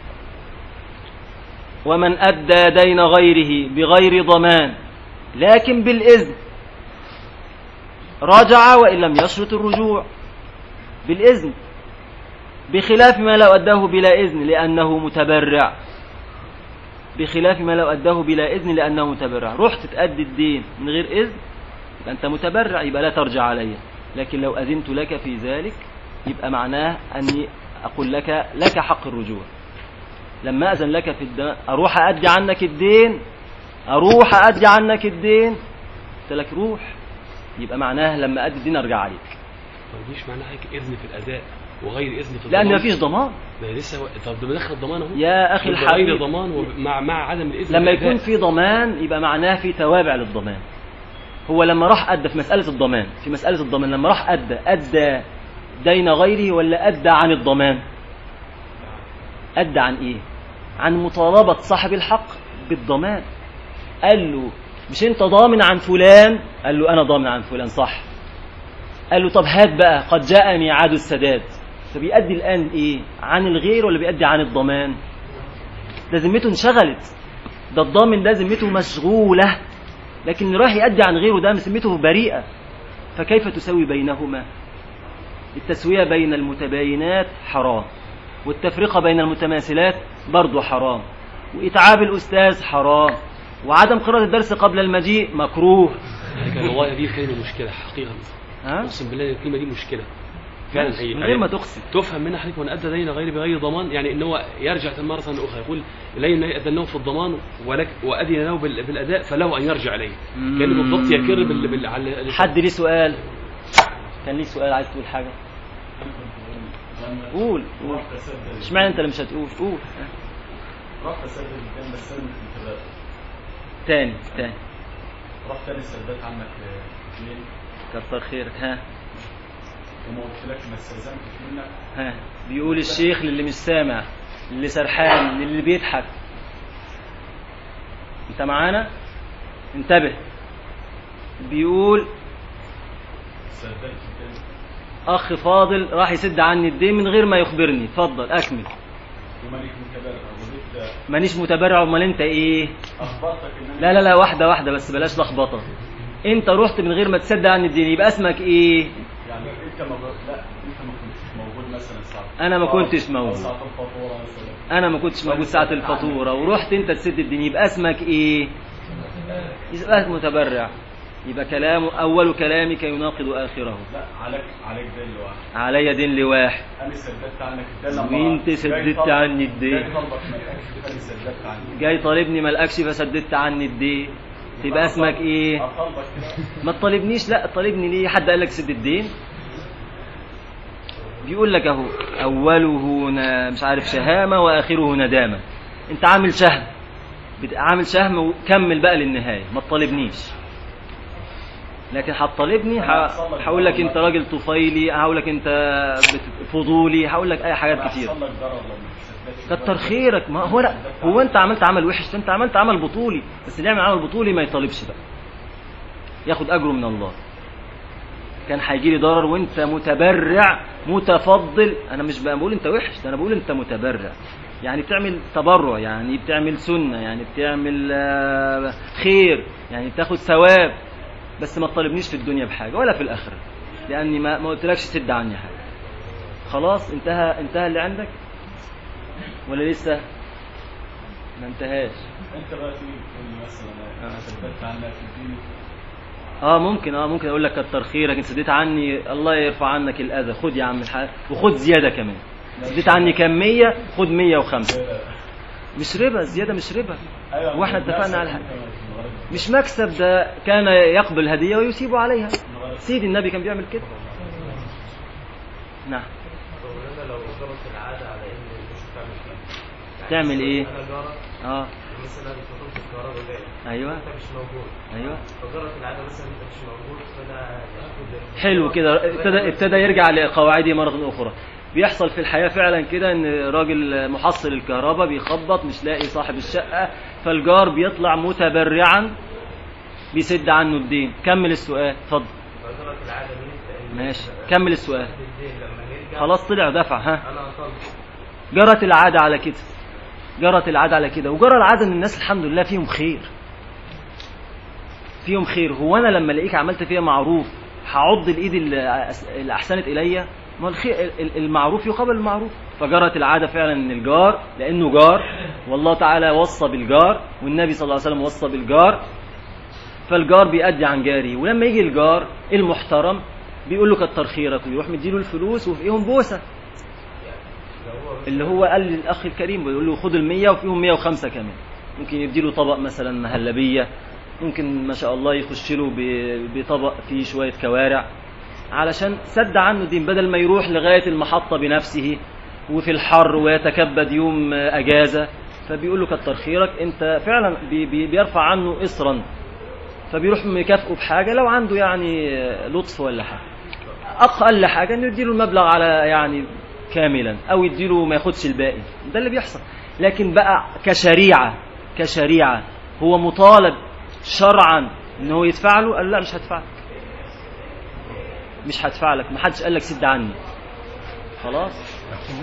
ومن أدى دين غيره بغير ضمان لكن بالإذن رجع وإن لم يشرط الرجوع بالإذن بخلاف ما لو أداه بلا إذن لأنه متبرع بخلاف ما لو أداه بلا إذن لأنه متبرع رحت تأدي الدين من غير إذن يبقى أنت متبرع يبقى لا ترجع علي لكن لو أذنت لك في ذلك يبقى معناه أني أقول لك لك حق الرجوع لما أذن لك في الدين أروح أدي عنك الدين أروح أدي عنك الدين قلت لك روح يبقى معناه لما أدي الدين أرجع عليك طب مش معناها هيك اذن في الاداء وغير اذن في لأن الضمان مفيش ضمان ما هي لسه و... طب ده مدخل الضمان اهو يا أخي يبقى غير الحبيب ضمان ومع مع عدم الاذن لما في الأداء. يكون في ضمان يبقى معناه في توابع للضمان هو لما راح أدى في مسألة الضمان في مسألة الضمان لما راح أدى أدى دين غيره ولا أدى عن الضمان أدى عن إيه عن مطالبة صاحب الحق بالضمان قال له مش أنت ضامن عن فلان قال له أنا ضامن عن فلان صح قال له طب هات بقى قد جاء ميعاد السداد فبيأدي الآن إيه عن الغير ولا بيأدي عن الضمان ده ذمته انشغلت ده الضامن ده ذمته مشغولة لكن اللي رايح يأدي عن غيره ده ذمته بريئة فكيف تسوي بينهما التسوية بين المتباينات حرام والتفرقة بين المتماثلات برضو حرام وإتعاب الأستاذ حرام وعدم قراءة الدرس قبل المجيء مكروه لكن والله دي كلمه مشكله حقيقه ها؟ اقسم بالله الكلمه دي مشكله فعلا هي من غير ما تقصد تفهم منها حضرتك من ادى دين غير بغير ضمان يعني ان هو يرجع مره اخرى يقول لين ادناه في الضمان ولك واذن له بال- بالاداء فله ان يرجع اليه كان بالضبط يكر بال, بال... على حد ليه سؤال كان ليه سؤال عايز تقول حاجة قول قول رحت اسدد اشمعنى انت اللي مش هتقول قول رحت اسدد الدين بس سلمت الانتباه تاني تاني رحت تاني سددت عنك اثنين كتر خيرك ها وما قلتلكش ما استلزمتش منك ها بيقول الشيخ للي مش سامع للي سرحان للي بيضحك انت معانا انتبه بيقول سددت الدين اخ فاضل راح يسد عني الدين من غير ما يخبرني اتفضل اكمل ومالك متبرع وجيت مانيش متبرع امال انت ايه اخبرتك ان انا لا لا لا واحده واحده بس بلاش لخبطه انت رحت من غير ما تسد عني الدين يبقى اسمك ايه يعني انت ما لا انت ما كنتش موجود مثلا ساعه أنا ما كنتش موجود. ساعه الفاتوره مثلا انا ما كنتش موجود ساعه الفاتوره ورحت انت تسد الدين يبقى اسمك ايه يبقى اسمك متبرع يبقى كلام اول كلامك يناقض اخره لا عليك عليك دين لوحدك علي دين لواحد انا سددت عنك الدين لما وانت جاي سددت طلبك- عني الدين. جاي طلبك ما لقاكش، انا سددت عني جاي طالبني ملقكش فسددت عني الدين تبقى اسمك ايه اطلبك كده ما تطالبنيش لا تطالبني ليه حد قال لك سد الدين بيقول لك اهو اوله نا- مش عارف شهامه واخره ندامه انت عامل شهم بت- عامل شهم وكمل بقى للنهايه ما تطالبنيش لكن هتطالبني ه- هقول لك انت راجل طفيلي هقول لك انت بت- فضولي هقول لك اي حاجات كتير هيحصل لك ضرر لو ما كتر خيرك ما هو لا هو انت عملت عمل وحش انت عملت عمل بطولي بس اللي يعمل عمل بطولي ما يطالبش بقى ياخد اجره من الله كان هيجي لي ضرر وانت متبرع متفضل انا مش بقى بقول انت وحش ده انا بقول انت متبرع يعني بتعمل تبرع يعني بتعمل سنة يعني بتعمل آه، خير يعني بتاخد ثواب بس ما تطالبنيش في الدنيا بحاجة ولا في الآخرة لأني ما ما قلتلكش سد عني حاجة خلاص انتهى انتهى اللي عندك ولا لسه ما انتهاش انت بقى تيجي تقول لي مثلا آه. سددت عنك تديني اه ممكن اه ممكن اقول لك كتر خيرك انت سديت عني الله يرفع عنك الاذى خد يا عم الحاج وخد زياده كمان سديت عني كام 100 خد 105 مش ربا الزياده مش ربا ايوه واحنا اتفقنا على حاجه مش مكسب ده كان يقبل هديه ويسيب عليها سيد النبي كان بيعمل كده نعم مولانا لو جرت العادة على إن مش هتعمل كده يعني تعمل إيه؟ أنا جارة اه مثلا فاتورة الكهرباء جاية ايوه أنت مش موجود ايوه فجرت العادة مثلا أنت مش موجود فأنا آخد حلو كده ابتدى ابتدى يرجع لقواعده مرة أخرى بيحصل في الحياة فعلا كده ان راجل محصل الكهرباء بيخبط مش لاقي صاحب الشقة فالجار بيطلع متبرعا بيسد عنه الدين كمل السؤال اتفضل فجرت العادة دي إن ماشي كمل السؤال الدين لما نرجع خلاص طلع دفع ها أنا أطلب جرت العادة على كده جرت العادة على كده وجرى العادة ان الناس الحمد لله فيهم خير فيهم خير هو انا لما الاقيك عملت فيها معروف هعض الايد اللي اللي احسنت الي ما هو الخير ال- المعروف يقابل المعروف فجرت العادة فعلا ان الجار لانه جار والله تعالى وصى بالجار والنبي صلى الله عليه وسلم وصى بالجار فالجار بيأدي عن جاره ولما يجي الجار المحترم بيقول له كتر خيرك ويروح مديله الفلوس وفيهم بوسه اللي هو قال للاخ الكريم بيقول له خد ال100 وفيهم 105 كمان ممكن يديله طبق مثلا مهلبيه ممكن ما شاء الله يخش له ب- بطبق فيه شويه كوارع علشان سد عنه دين بدل ما يروح لغايه المحطه بنفسه وفي الحر ويتكبد يوم اجازه فبيقول له كتر خيرك انت فعلا بي بي بيرفع عنه اصرا فبيروح مكافئه بحاجه لو عنده يعني لطف ولا حاجه اقل حاجه انه يديله المبلغ على يعني كاملا او يديله ما ياخدش الباقي ده اللي بيحصل لكن بقى كشريعه كشريعه هو مطالب شرعا ان هو يدفع له قال لا مش هدفع لك مش هدفع لك ما حدش قال لك سد عني خلاص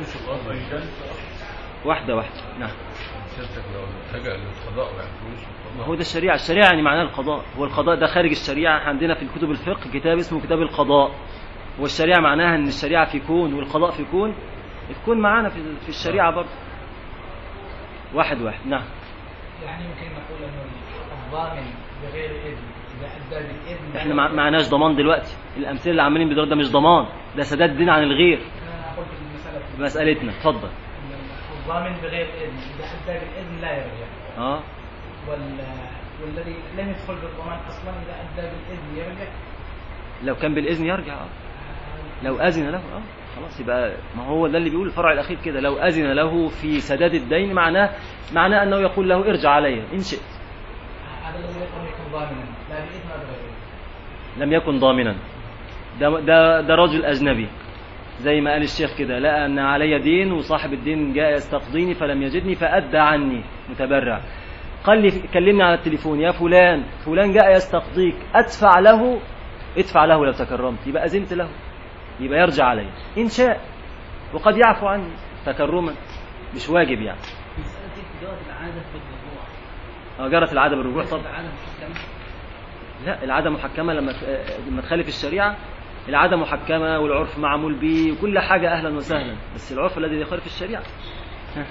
واحده واحده نعم سيادتك لو اتجه للقضاء ما يعرفوش ما هو ده الشريعة الشريعة يعني معناه القضاء هو القضاء ده خارج الشريعة إحنا عندنا في كتب الفقه كتاب اسمه كتاب القضاء والشريعة معناها ان الشريعة في كون والقضاء في كون الكون معانا في في الشريعة برضه واحد واحد نعم يعني يمكن نقول انه الضامن بغير اذن اذا ادى بالاذن احنا ما معناش ضمان دلوقتي الامثله اللي عمالين بيدور ده مش ضمان ده سداد دين عن الغير انا قلت في المساله مسألتنا اتفضل إن الضامن بغير اذن اذا ادى بالاذن لا يرجع اه وال والذي لم يدخل بالضمان اصلا اذا ادى بالاذن يرجع لو كان بالاذن يرجع اه لو اذن له اه خلاص يبقى ما هو ده اللي بيقول الفرع الاخير كده لو اذن له في سداد الدين معناه معناه انه يقول له ارجع علي ان شئت هذا الذي يكون يكون ضامنا لا باذن ولا بغير إذن. لم يكن ضامنا ده ده ده رجل اجنبي زي ما قال الشيخ كده لقى ان علي دين وصاحب الدين جاء يستقضيني فلم يجدني فادى عني متبرع قال لي كلمني على التليفون يا فلان فلان جاء يستقضيك ادفع له ادفع له لو تكرمت يبقى اذنت له يبقى يرجع علي ان شاء وقد يعفو عني تكرما مش واجب يعني في مسألة جواز العادة في الرجوع اه جرت العاده بالرجوع طبعا العادة محكمة لا العادة محكمة لما لما تخالف الشريعة العادة محكمة والعرف معمول به وكل حاجة أهلا وسهلا بس العرف الذي يخالف الشريعة ها.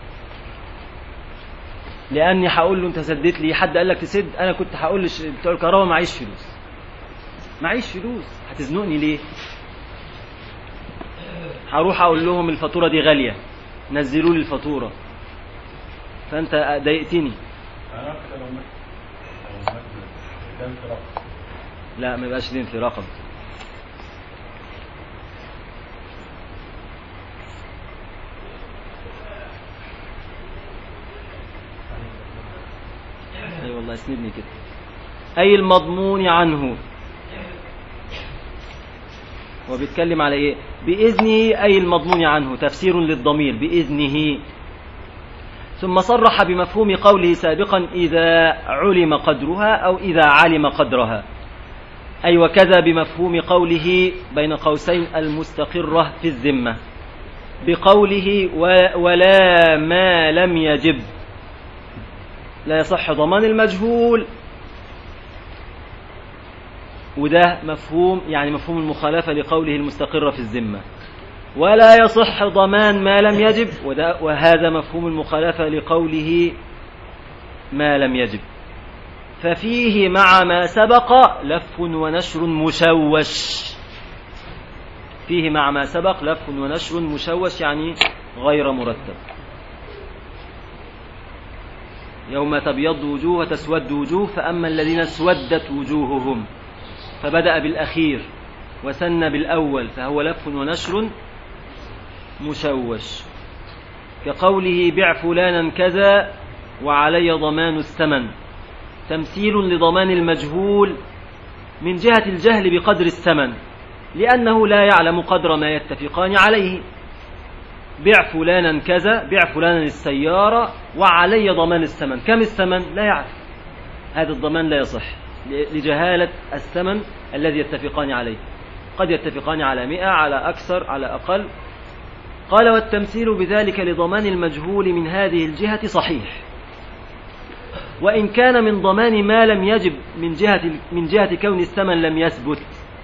لأني هقول له أنت سديت لي حد قال لك تسد أنا كنت هقول لش- بتوع الكهرباء معيش فلوس معيش فلوس هتزنقني ليه؟ هروح أقول لهم الفاتورة دي غالية نزلوا لي الفاتورة فأنت ضايقتني انا كده لو مت لو مت ده انفراد لا ما يبقاش دين في رقم اي والله اسندني كده اي المضمون عنه هو بيتكلم على ايه باذنه اي المضمون عنه تفسير للضمير باذنه ثم صرح بمفهوم قوله سابقا إذا علم قدرها أو إذا علم قدرها أي وكذا بمفهوم قوله بين قوسين المستقرة في الذمة بقوله و- ولا ما لم يجب لا يصح ضمان المجهول وده مفهوم يعني مفهوم المخالفة لقوله المستقرة في الذمة ولا يصح ضمان ما لم يجب وده وهذا مفهوم المخالفة لقوله ما لم يجب ففيه مع ما سبق لف ونشر مشوش فيه مع ما سبق لف ونشر مشوش يعني غير مرتب يوم تبيض وجوه وتسود وجوه فأما الذين اسودت وجوههم فبدأ بالأخير وسن بالأول فهو لف ونشر مشوش كقوله بع فلانا كذا وعلي ضمان الثمن تمثيل لضمان المجهول من جهة الجهل بقدر الثمن لأنه لا يعلم قدر ما يتفقان عليه بع فلانا كذا بع فلانا السيارة وعلي ضمان الثمن كم الثمن لا يعرف هذا الضمان لا يصح لجهالة الثمن الذي يتفقان عليه قد يتفقان على مئة على أكثر على أقل قال والتمثيل بذلك لضمان المجهول من هذه الجهة صحيح وإن كان من ضمان ما لم يجب من جهة من جهة كون الثمن لم يثبت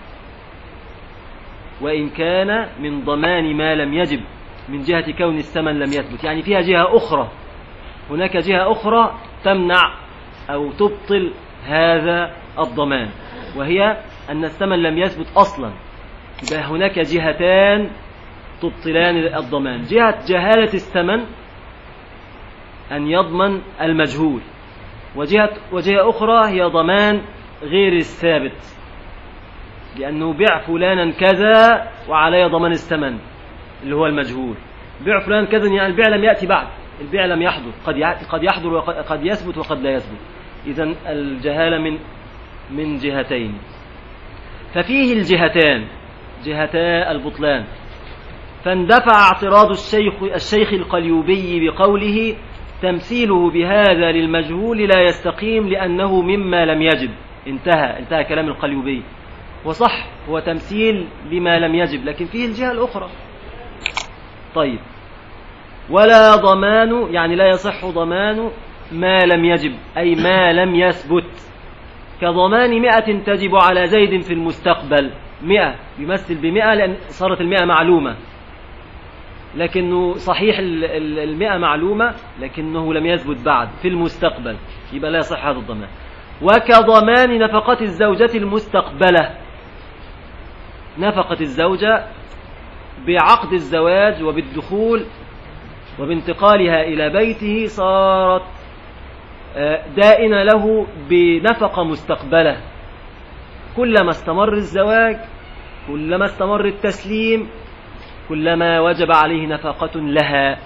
وإن كان من ضمان ما لم يجب من جهة كون الثمن لم يثبت يعني فيها جهة أخرى هناك جهة أخرى تمنع أو تبطل هذا الضمان وهي أن الثمن لم يثبت أصلا يبقى هناك جهتان تبطلان الضمان جهة جهالة الثمن أن يضمن المجهول وجهة, وجهة أخرى هي ضمان غير الثابت لأنه بيع فلانا كذا وعلي ضمان الثمن اللي هو المجهول بيع فلان كذا يعني البيع لم يأتي بعد البيع لم يحدث قد قد يحضر وقد يثبت وقد لا يثبت إذا الجهالة من من جهتين ففيه الجهتان جهتا البطلان فاندفع اعتراض الشيخ الشيخ القليوبي بقوله تمثيله بهذا للمجهول لا يستقيم لأنه مما لم يجب انتهى انتهى كلام القليوبي وصح هو تمثيل لما لم يجب لكن فيه الجهة الأخرى طيب ولا ضمان يعني لا يصح ضمان ما لم يجب أي ما لم يثبت كضمان مئة تجب على زيد في المستقبل مئة يمثل بمئة لأن صارت المئة معلومة لكنه صحيح المئة معلومة لكنه لم يثبت بعد في المستقبل يبقى لا يصح هذا الضمان وكضمان نفقة الزوجة المستقبلة نفقة الزوجة بعقد الزواج وبالدخول وبانتقالها إلى بيته صارت دائنة له بنفقة مستقبلة كلما استمر الزواج كلما استمر التسليم كلما وجب عليه نفقة لها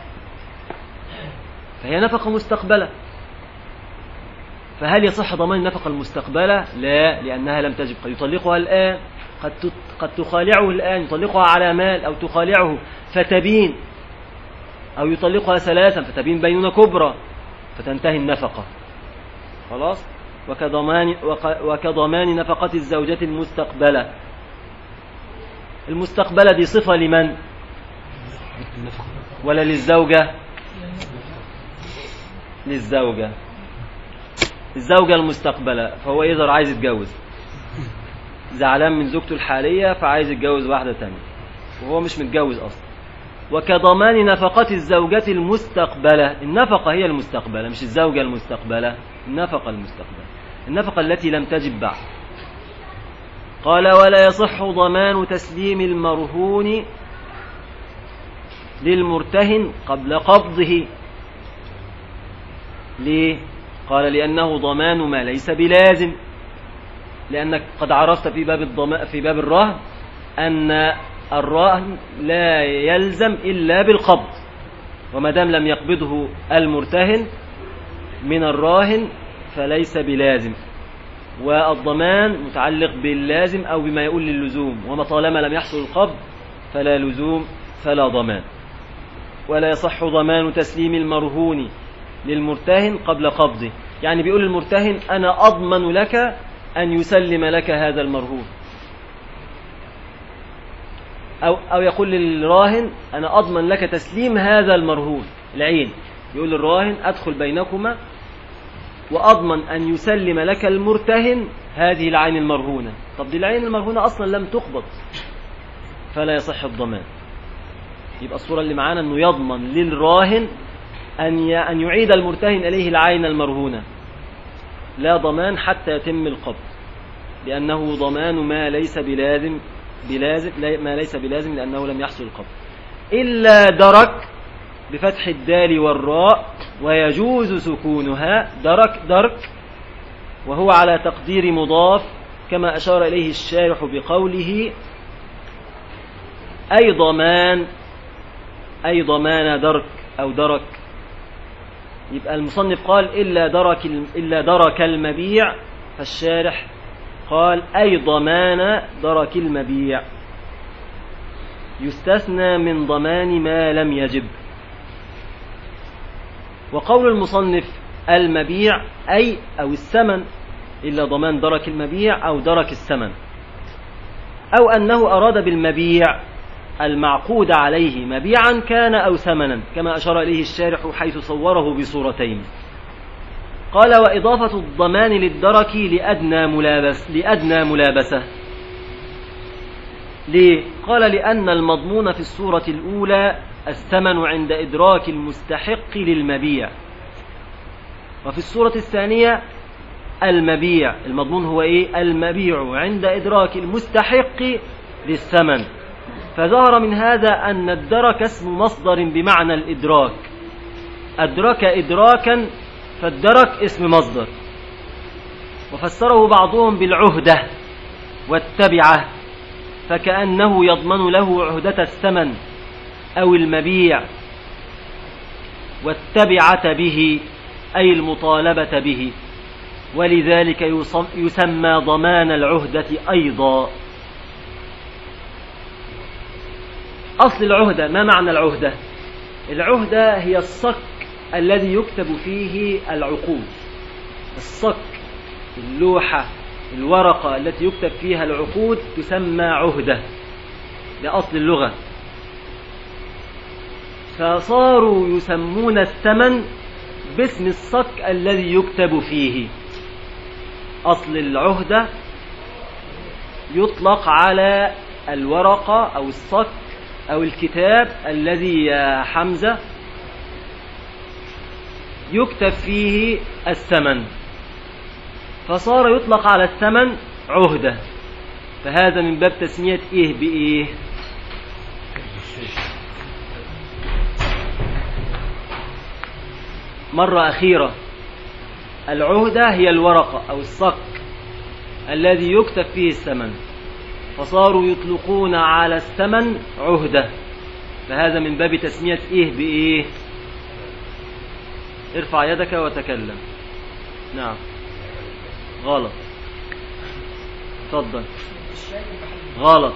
فهي نفقة مستقبلة فهل يصح ضمان النفقة المستقبلة؟ لا لأنها لم تجب قد يطلقها الآن قد قد تخالعه الآن يطلقها على مال أو تخالعه فتبين أو يطلقها ثلاثا فتبين بينونة كبرى فتنتهي النفقة خلاص وكضمان, وكضمان نفقة الزوجة المستقبلة المستقبلة دي صفة لمن ولا للزوجة للزوجة الزوجة المستقبلة فهو يظهر عايز يتجوز زعلان من زوجته الحالية فعايز يتجوز واحدة تانية وهو مش متجوز أصلا وكضمان نفقة الزوجة المستقبلة النفقة هي المستقبلة مش الزوجة المستقبلة النفقة المستقبلة النفقة التي لم تجب بعد قال ولا يصح ضمان تسليم المرهون للمرتهن قبل قبضه ليه قال لأنه ضمان ما ليس بلازم لأنك قد عرفت في باب الضمان في باب الرهن أن الرهن لا يلزم إلا بالقبض وما دام لم يقبضه المرتهن من الراهن فليس بلازم والضمان متعلق باللازم أو بما يقول للزوم وما طالما لم يحصل القبض فلا لزوم فلا ضمان ولا يصح ضمان تسليم المرهون للمرتهن قبل قبضه يعني بيقول للمرتهن أنا أضمن لك أن يسلم لك هذا المرهون أو, أو يقول للراهن أنا أضمن لك تسليم هذا المرهون العين يقول للراهن أدخل بينكما وأضمن أن يسلم لك المرتهن هذه العين المرهونة طب دي العين المرهونة أصلا لم تقبض فلا يصح الضمان يبقى الصورة اللي معانا أنه يضمن للراهن أن أن يعيد المرتهن إليه العين المرهونة لا ضمان حتى يتم القبض لأنه ضمان ما ليس بلازم بلازم ما ليس بلازم لأنه لم يحصل القبض إلا درك بفتح الدال والراء ويجوز سكونها درك درك وهو على تقدير مضاف كما أشار إليه الشارح بقوله أي ضمان أي ضمان درك أو درك يبقى المصنف قال إلا درك, إلا درك المبيع فالشارح قال أي ضمان درك المبيع يستثنى من ضمان ما لم يجب وقول المصنف المبيع أي أو الثمن إلا ضمان درك المبيع أو درك الثمن أو أنه أراد بالمبيع المعقود عليه مبيعا كان أو ثمنا كما أشار إليه الشارح حيث صوره بصورتين قال وإضافة الضمان للدرك لأدنى, ملابس لأدنى ملابسة ليه؟ قال لأن المضمون في الصورة الأولى الثمن عند إدراك المستحق للمبيع وفي الصورة الثانية المبيع المضمون هو إيه المبيع عند إدراك المستحق للثمن فظهر من هذا أن الدرك اسم مصدر بمعنى الإدراك أدرك إدراكا فالدرك اسم مصدر وفسره بعضهم بالعهدة والتبعة فكأنه يضمن له عهدة الثمن أو المبيع والتبعة به أي المطالبة به ولذلك يسمى ضمان العهدة أيضا أصل العهدة ما معنى العهدة العهدة هي الصك الذي يكتب فيه العقود الصك اللوحة الورقة التي يكتب فيها العقود تسمى عهدة لأصل اللغة فصاروا يسمون الثمن باسم الصك الذي يكتب فيه أصل العهدة يطلق على الورقة أو الصك أو الكتاب الذي يا حمزة يكتب فيه الثمن فصار يطلق على الثمن عهدة فهذا من باب تسمية إيه بإيه مرة أخيرة العهدة هي الورقة أو الصك الذي يكتب فيه الثمن فصاروا يطلقون على الثمن عهدة فهذا من باب تسمية إيه بإيه ارفع يدك وتكلم نعم غلط تفضل غلط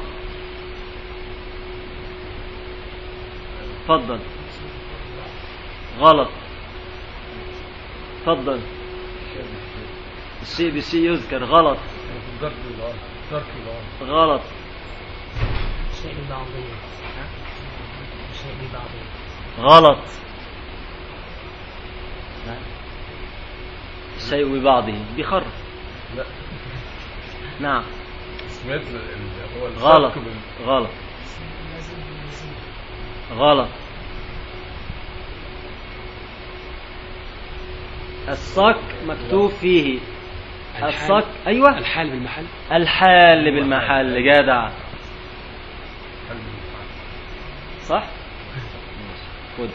تفضل غلط تفضل الشيء بالشيء يذكر غلط غلط شيء ببعضه شيء ببعضه غلط الشيء ببعضه بخر لا نعم سمعت ال- هو الفرق غلط بين- غلط غلط الصك مكتوب فيه الصك ايوه الحال بالمحل الحال بالمحل جدع صح خد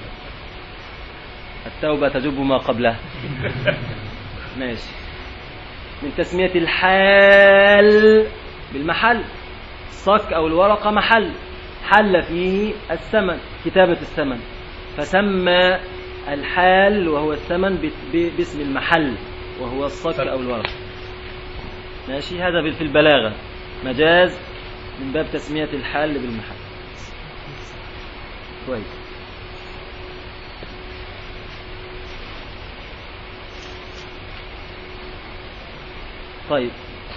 التوبة تجب ما قبلها ماشي من تسمية الحال بالمحل الصك أو الورقة محل حل فيه الثمن كتابة الثمن فسمى الحال وهو الثمن ب- ب- باسم المحل وهو الصك أو الورقة ماشي هذا بال- في البلاغة مجاز من باب تسمية الحال بالمحل كويس طيب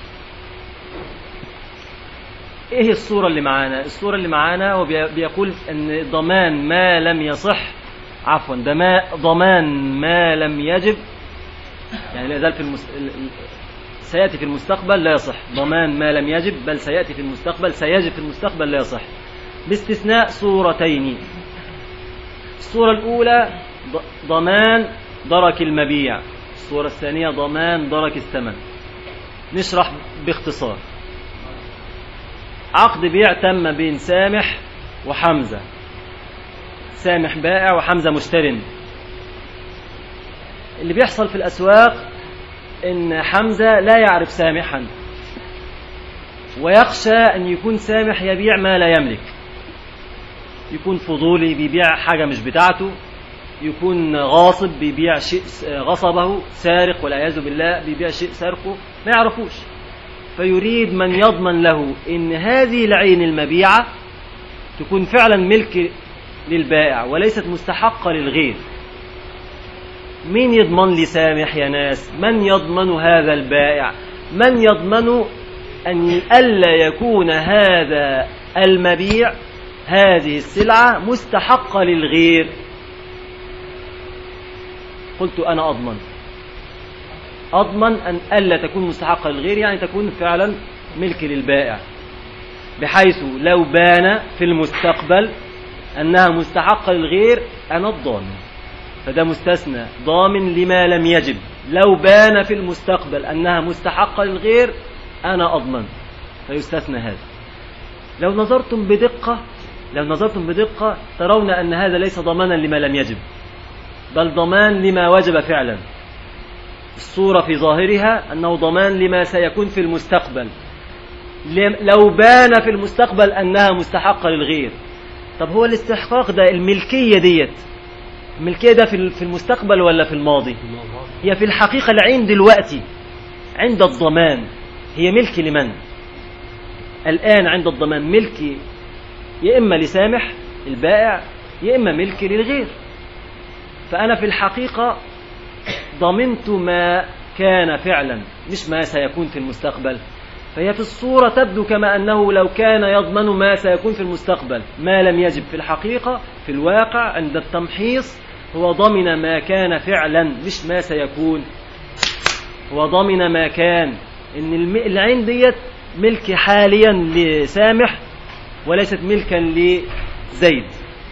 ايه الصورة اللي معانا الصورة اللي معانا هو بي- بيقول ان ضمان ما لم يصح عفوا دما- ضمان ما لم يجب يعني لا يزال في المس... ال- ال- سيأتي في المستقبل لا يصح ضمان ما لم يجب بل سيأتي في المستقبل سيجب في المستقبل لا يصح باستثناء صورتين الصورة الأولى ض- ضمان درك المبيع الصورة الثانية ضمان درك الثمن نشرح باختصار عقد بيع تم بين سامح وحمزة سامح بائع وحمزة مشتر اللي بيحصل في الأسواق إن حمزة لا يعرف سامحا ويخشى أن يكون سامح يبيع ما لا يملك يكون فضولي بيبيع حاجة مش بتاعته يكون غاصب بيبيع شيء غصبه سارق والعياذ بالله بيبيع شيء سرقه ما يعرفوش فيريد من يضمن له ان هذه العين المبيعة تكون فعلا ملك للبائع وليست مستحقة للغير مين يضمن لي سامح يا ناس من يضمن هذا البائع من يضمن أن ألا يكون هذا المبيع هذه السلعة مستحقة للغير قلت أنا أضمن أضمن أن ألا تكون مستحقة للغير يعني تكون فعلا ملك للبائع بحيث لو بان في المستقبل أنها مستحقة للغير أنا الضامن فده مستثنى ضامن لما لم يجب لو بان في المستقبل أنها مستحقة للغير أنا أضمن فيستثنى هذا لو نظرتم بدقة لو نظرتم بدقة ترون أن هذا ليس ضمانا لما لم يجب بل ضمان لما وجب فعلا الصورة في ظاهرها أنه ضمان لما سيكون في المستقبل لم- لو بان في المستقبل أنها مستحقة للغير طب هو الاستحقاق ده الملكية ديت الملكية ده في في المستقبل ولا في الماضي هي في الحقيقة العين دلوقتي عند الضمان هي ملك لمن الآن عند الضمان ملك يا إما لسامح البائع يا إما ملك للغير فأنا في الحقيقة ضمنت ما كان فعلا مش ما سيكون في المستقبل فهي في الصورة تبدو كما أنه لو كان يضمن ما سيكون في المستقبل ما لم يجب في الحقيقة في الواقع عند التمحيص هو ضمن ما كان فعلا مش ما سيكون هو ضمن ما كان ان الم- العين ديت ملك حاليا لسامح وليست ملكا لزيد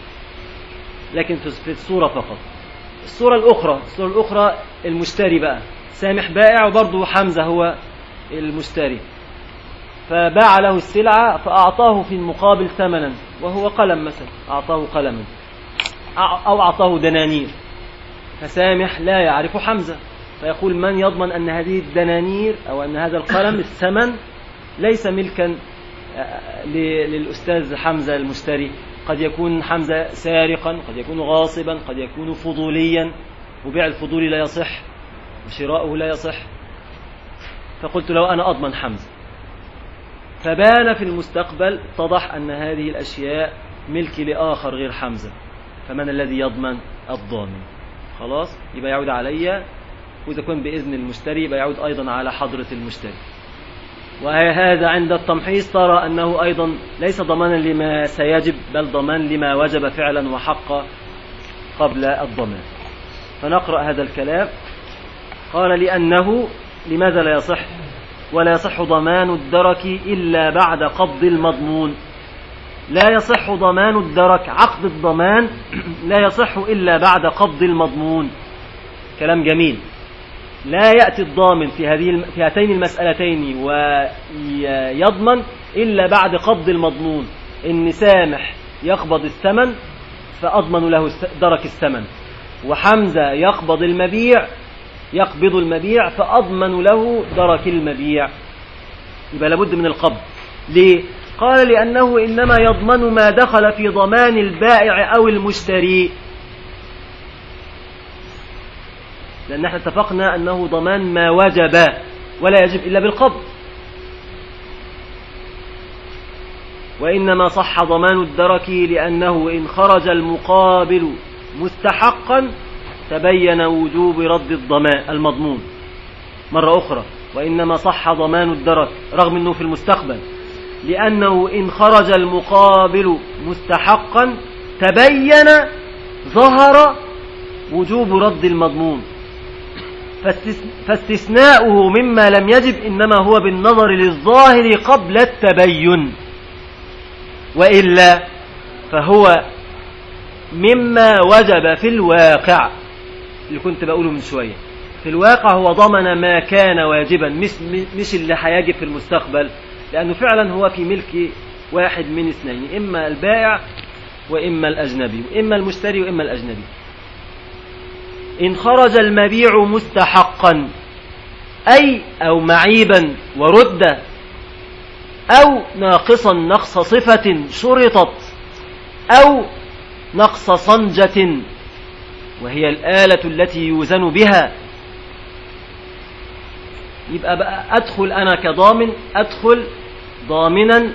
لكن في في الصورة فقط الصورة الأخرى الصورة الأخرى المشتري بقى سامح بائع وبرضه حمزة هو المشتري فباع له السلعة فأعطاه في المقابل ثمنا وهو قلم مثلا أعطاه قلما أع- أو أعطاه دنانير فسامح لا يعرف حمزة فيقول من يضمن أن هذه الدنانير أو أن هذا القلم الثمن ليس ملكا آه، ل- للأستاذ حمزة المشتري قد يكون حمزة سارقا قد يكون غاصبا قد يكون فضوليا وبيع الفضولي لا يصح وشراؤه لا يصح فقلت له أنا أضمن حمزة فبان في المستقبل اتضح أن هذه الأشياء ملك لآخر غير حمزة فمن الذي يضمن الضامن خلاص يبقى يعود علي وإذا كان بإذن المشتري يبقى يعود أيضا على حضرة المشتري وهذا عند التمحيص ترى أنه أيضا ليس ضمانا لما سيجب بل ضمان لما وجب فعلا وحق قبل الضمان فنقرأ هذا الكلام قال لأنه لماذا لا يصح ولا يصح ضمان الدرك إلا بعد قبض المضمون لا يصح ضمان الدرك عقد الضمان لا يصح إلا بعد قبض المضمون كلام جميل لا يأتي الضامن في هذه الم- في هاتين المسألتين ويضمن إلا بعد قبض المضمون إن سامح يقبض الثمن فأضمن له الس- درك الثمن وحمزة يقبض المبيع يقبض المبيع فأضمن له درك المبيع يبقى لابد من القبض ليه؟ قال لأنه إنما يضمن ما دخل في ضمان البائع أو المشتري لأن احنا اتفقنا أنه ضمان ما وجب ولا يجب إلا بالقبض وإنما صح ضمان الدرك لأنه إن خرج المقابل مستحقا تبين وجوب رد الضمان المضمون مرة أخرى وإنما صح ضمان الدرك رغم أنه في المستقبل لأنه إن خرج المقابل مستحقا تبين ظهر وجوب رد المضمون فاستثناؤه مما لم يجب إنما هو بالنظر للظاهر قبل التبين وإلا فهو مما وجب في الواقع اللي كنت بقوله من شوية في الواقع هو ضمن ما كان واجبا مش, مش اللي هيجب في المستقبل لأنه فعلا هو في ملك واحد من اثنين إما البائع وإما الأجنبي إما المشتري وإما الأجنبي إن خرج المبيع مستحقا أي أو معيبا ورد أو ناقصا نقص صفة شرطت أو نقص صنجة وهي الآلة التي يوزن بها يبقى بقى أدخل أنا كضامن أدخل ضامنا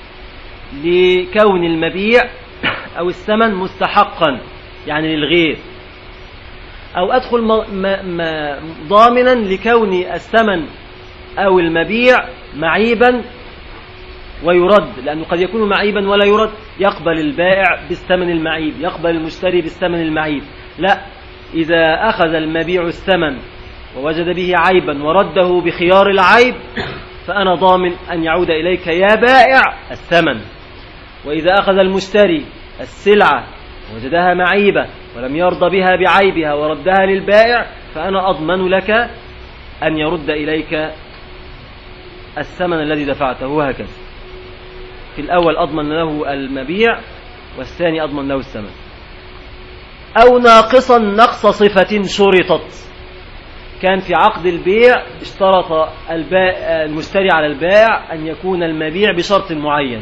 لكون المبيع أو الثمن مستحقا يعني للغير أو أدخل ضامنا لكون الثمن أو المبيع معيبا ويرد لأنه قد يكون معيبا ولا يرد يقبل البائع بالثمن المعيب يقبل المشتري بالثمن المعيب لا إذا أخذ المبيع الثمن ووجد به عيبا ورده بخيار العيب فأنا ضامن أن يعود إليك يا بائع الثمن وإذا أخذ المشتري السلعة وجدها معيبة ولم يرضى بها بعيبها وردها للبائع فأنا أضمن لك أن يرد إليك الثمن الذي دفعته وهكذا في الأول أضمن له المبيع والثاني أضمن له الثمن أو ناقصا نقص صفة شرطت كان في عقد البيع اشترط المشتري على البائع أن يكون المبيع بشرط معين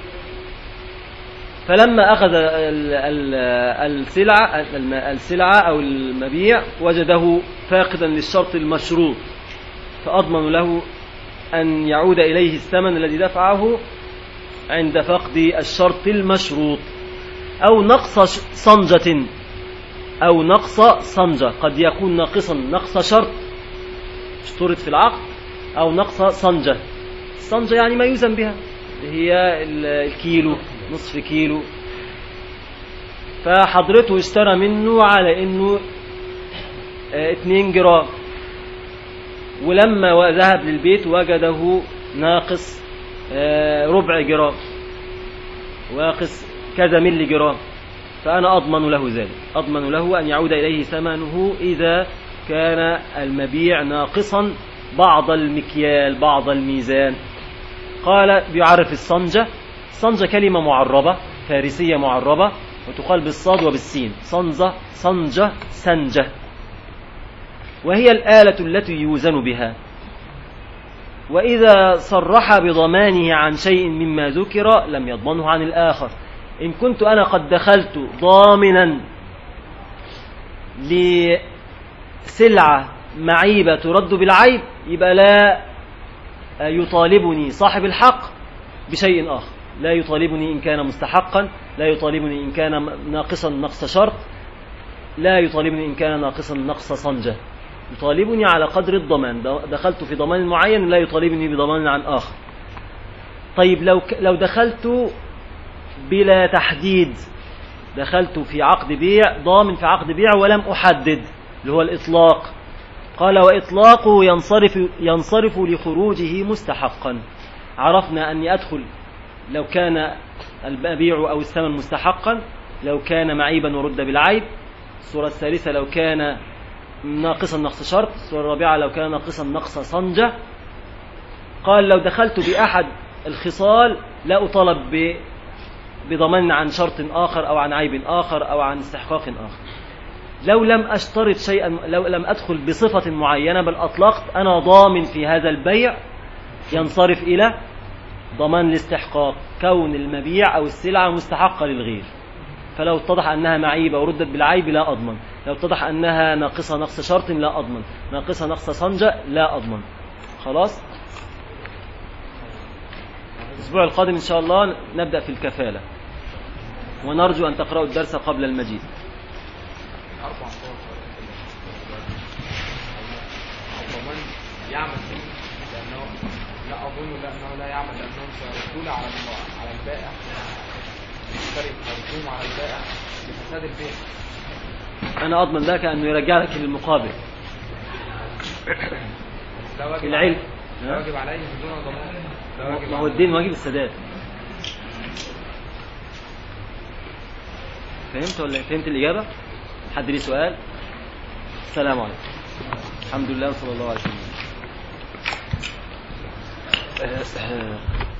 فلما أخذ السلعة السلعة أو المبيع وجده فاقدا للشرط المشروط فأضمن له أن يعود إليه الثمن الذي دفعه عند فقد الشرط المشروط أو نقص صنجة أو نقص صنجة قد يكون ناقصا نقص شرط اشترط في العقد أو نقص صنجة الصنجة يعني ما يوزن بها هي الكيلو نصف كيلو فحضرته اشترى منه على انه اه اتنين جرام ولما ذهب للبيت وجده ناقص اه ربع جرام واقص كذا ملي جرام فأنا أضمن له ذلك أضمن له أن يعود إليه ثمنه إذا كان المبيع ناقصا بعض المكيال بعض الميزان قال بيعرف الصنجة الصنجة كلمة معربة فارسية معربة وتقال بالصاد وبالسين صنجة صنجة سنجة وهي الآلة التي يوزن بها وإذا صرح بضمانه عن شيء مما ذكر لم يضمنه عن الآخر إن كنت أنا قد دخلت ضامنا لسلعة معيبة ترد بالعيب يبقى لا يطالبني صاحب الحق بشيء آخر لا يطالبني إن كان مستحقا لا يطالبني إن كان ناقصا نقص شرط لا يطالبني إن كان ناقصا نقص صنجة يطالبني على قدر الضمان دخلت في ضمان معين لا يطالبني بضمان عن آخر طيب لو لو دخلت بلا تحديد دخلت في عقد بيع ضامن في عقد بيع ولم أحدد اللي هو الإطلاق قال وإطلاقه ينصرف, ينصرف لخروجه مستحقا عرفنا أني أدخل لو كان المبيع أو الثمن مستحقا لو كان معيبا ورد بالعيب الصورة الثالثة لو كان ناقصا نقص شرط الصورة الرابعة لو كان ناقصا نقص صنجة قال لو دخلت بأحد الخصال لا أطالب بضمان عن شرط آخر أو عن عيب آخر أو عن استحقاق آخر لو لم أشترط شيئا لو لم أدخل بصفة معينة بل أطلقت أنا ضامن في هذا البيع ينصرف إلى ضمان الاستحقاق كون المبيع أو السلعة مستحقة للغير فلو اتضح أنها معيبة وردت بالعيب لا أضمن لو اتضح أنها ناقصة نقص شرط لا أضمن ناقصة نقص صنجة لا أضمن خلاص الأسبوع القادم إن شاء الله نبدأ في الكفالة ونرجو أن تقرأوا الدرس قبل المجيد أربع صور الضمان يعمل فيه لأنه لا أظن لأنه لا يعمل لأنه سيكون على الم- على البائع المشتري مرسوم على البائع لفساد البيع أنا أضمن لك أنه يرجع لك المقابل ده واجب العلم. عليه- ده واجب عليه بدون ضمان ده واجب ما هو عليه. الدين واجب السداد فهمت ولا فهمت الإجابة؟ حد ليه سؤال؟ السلام عليكم الحمد لله وصلى الله عليه وسلم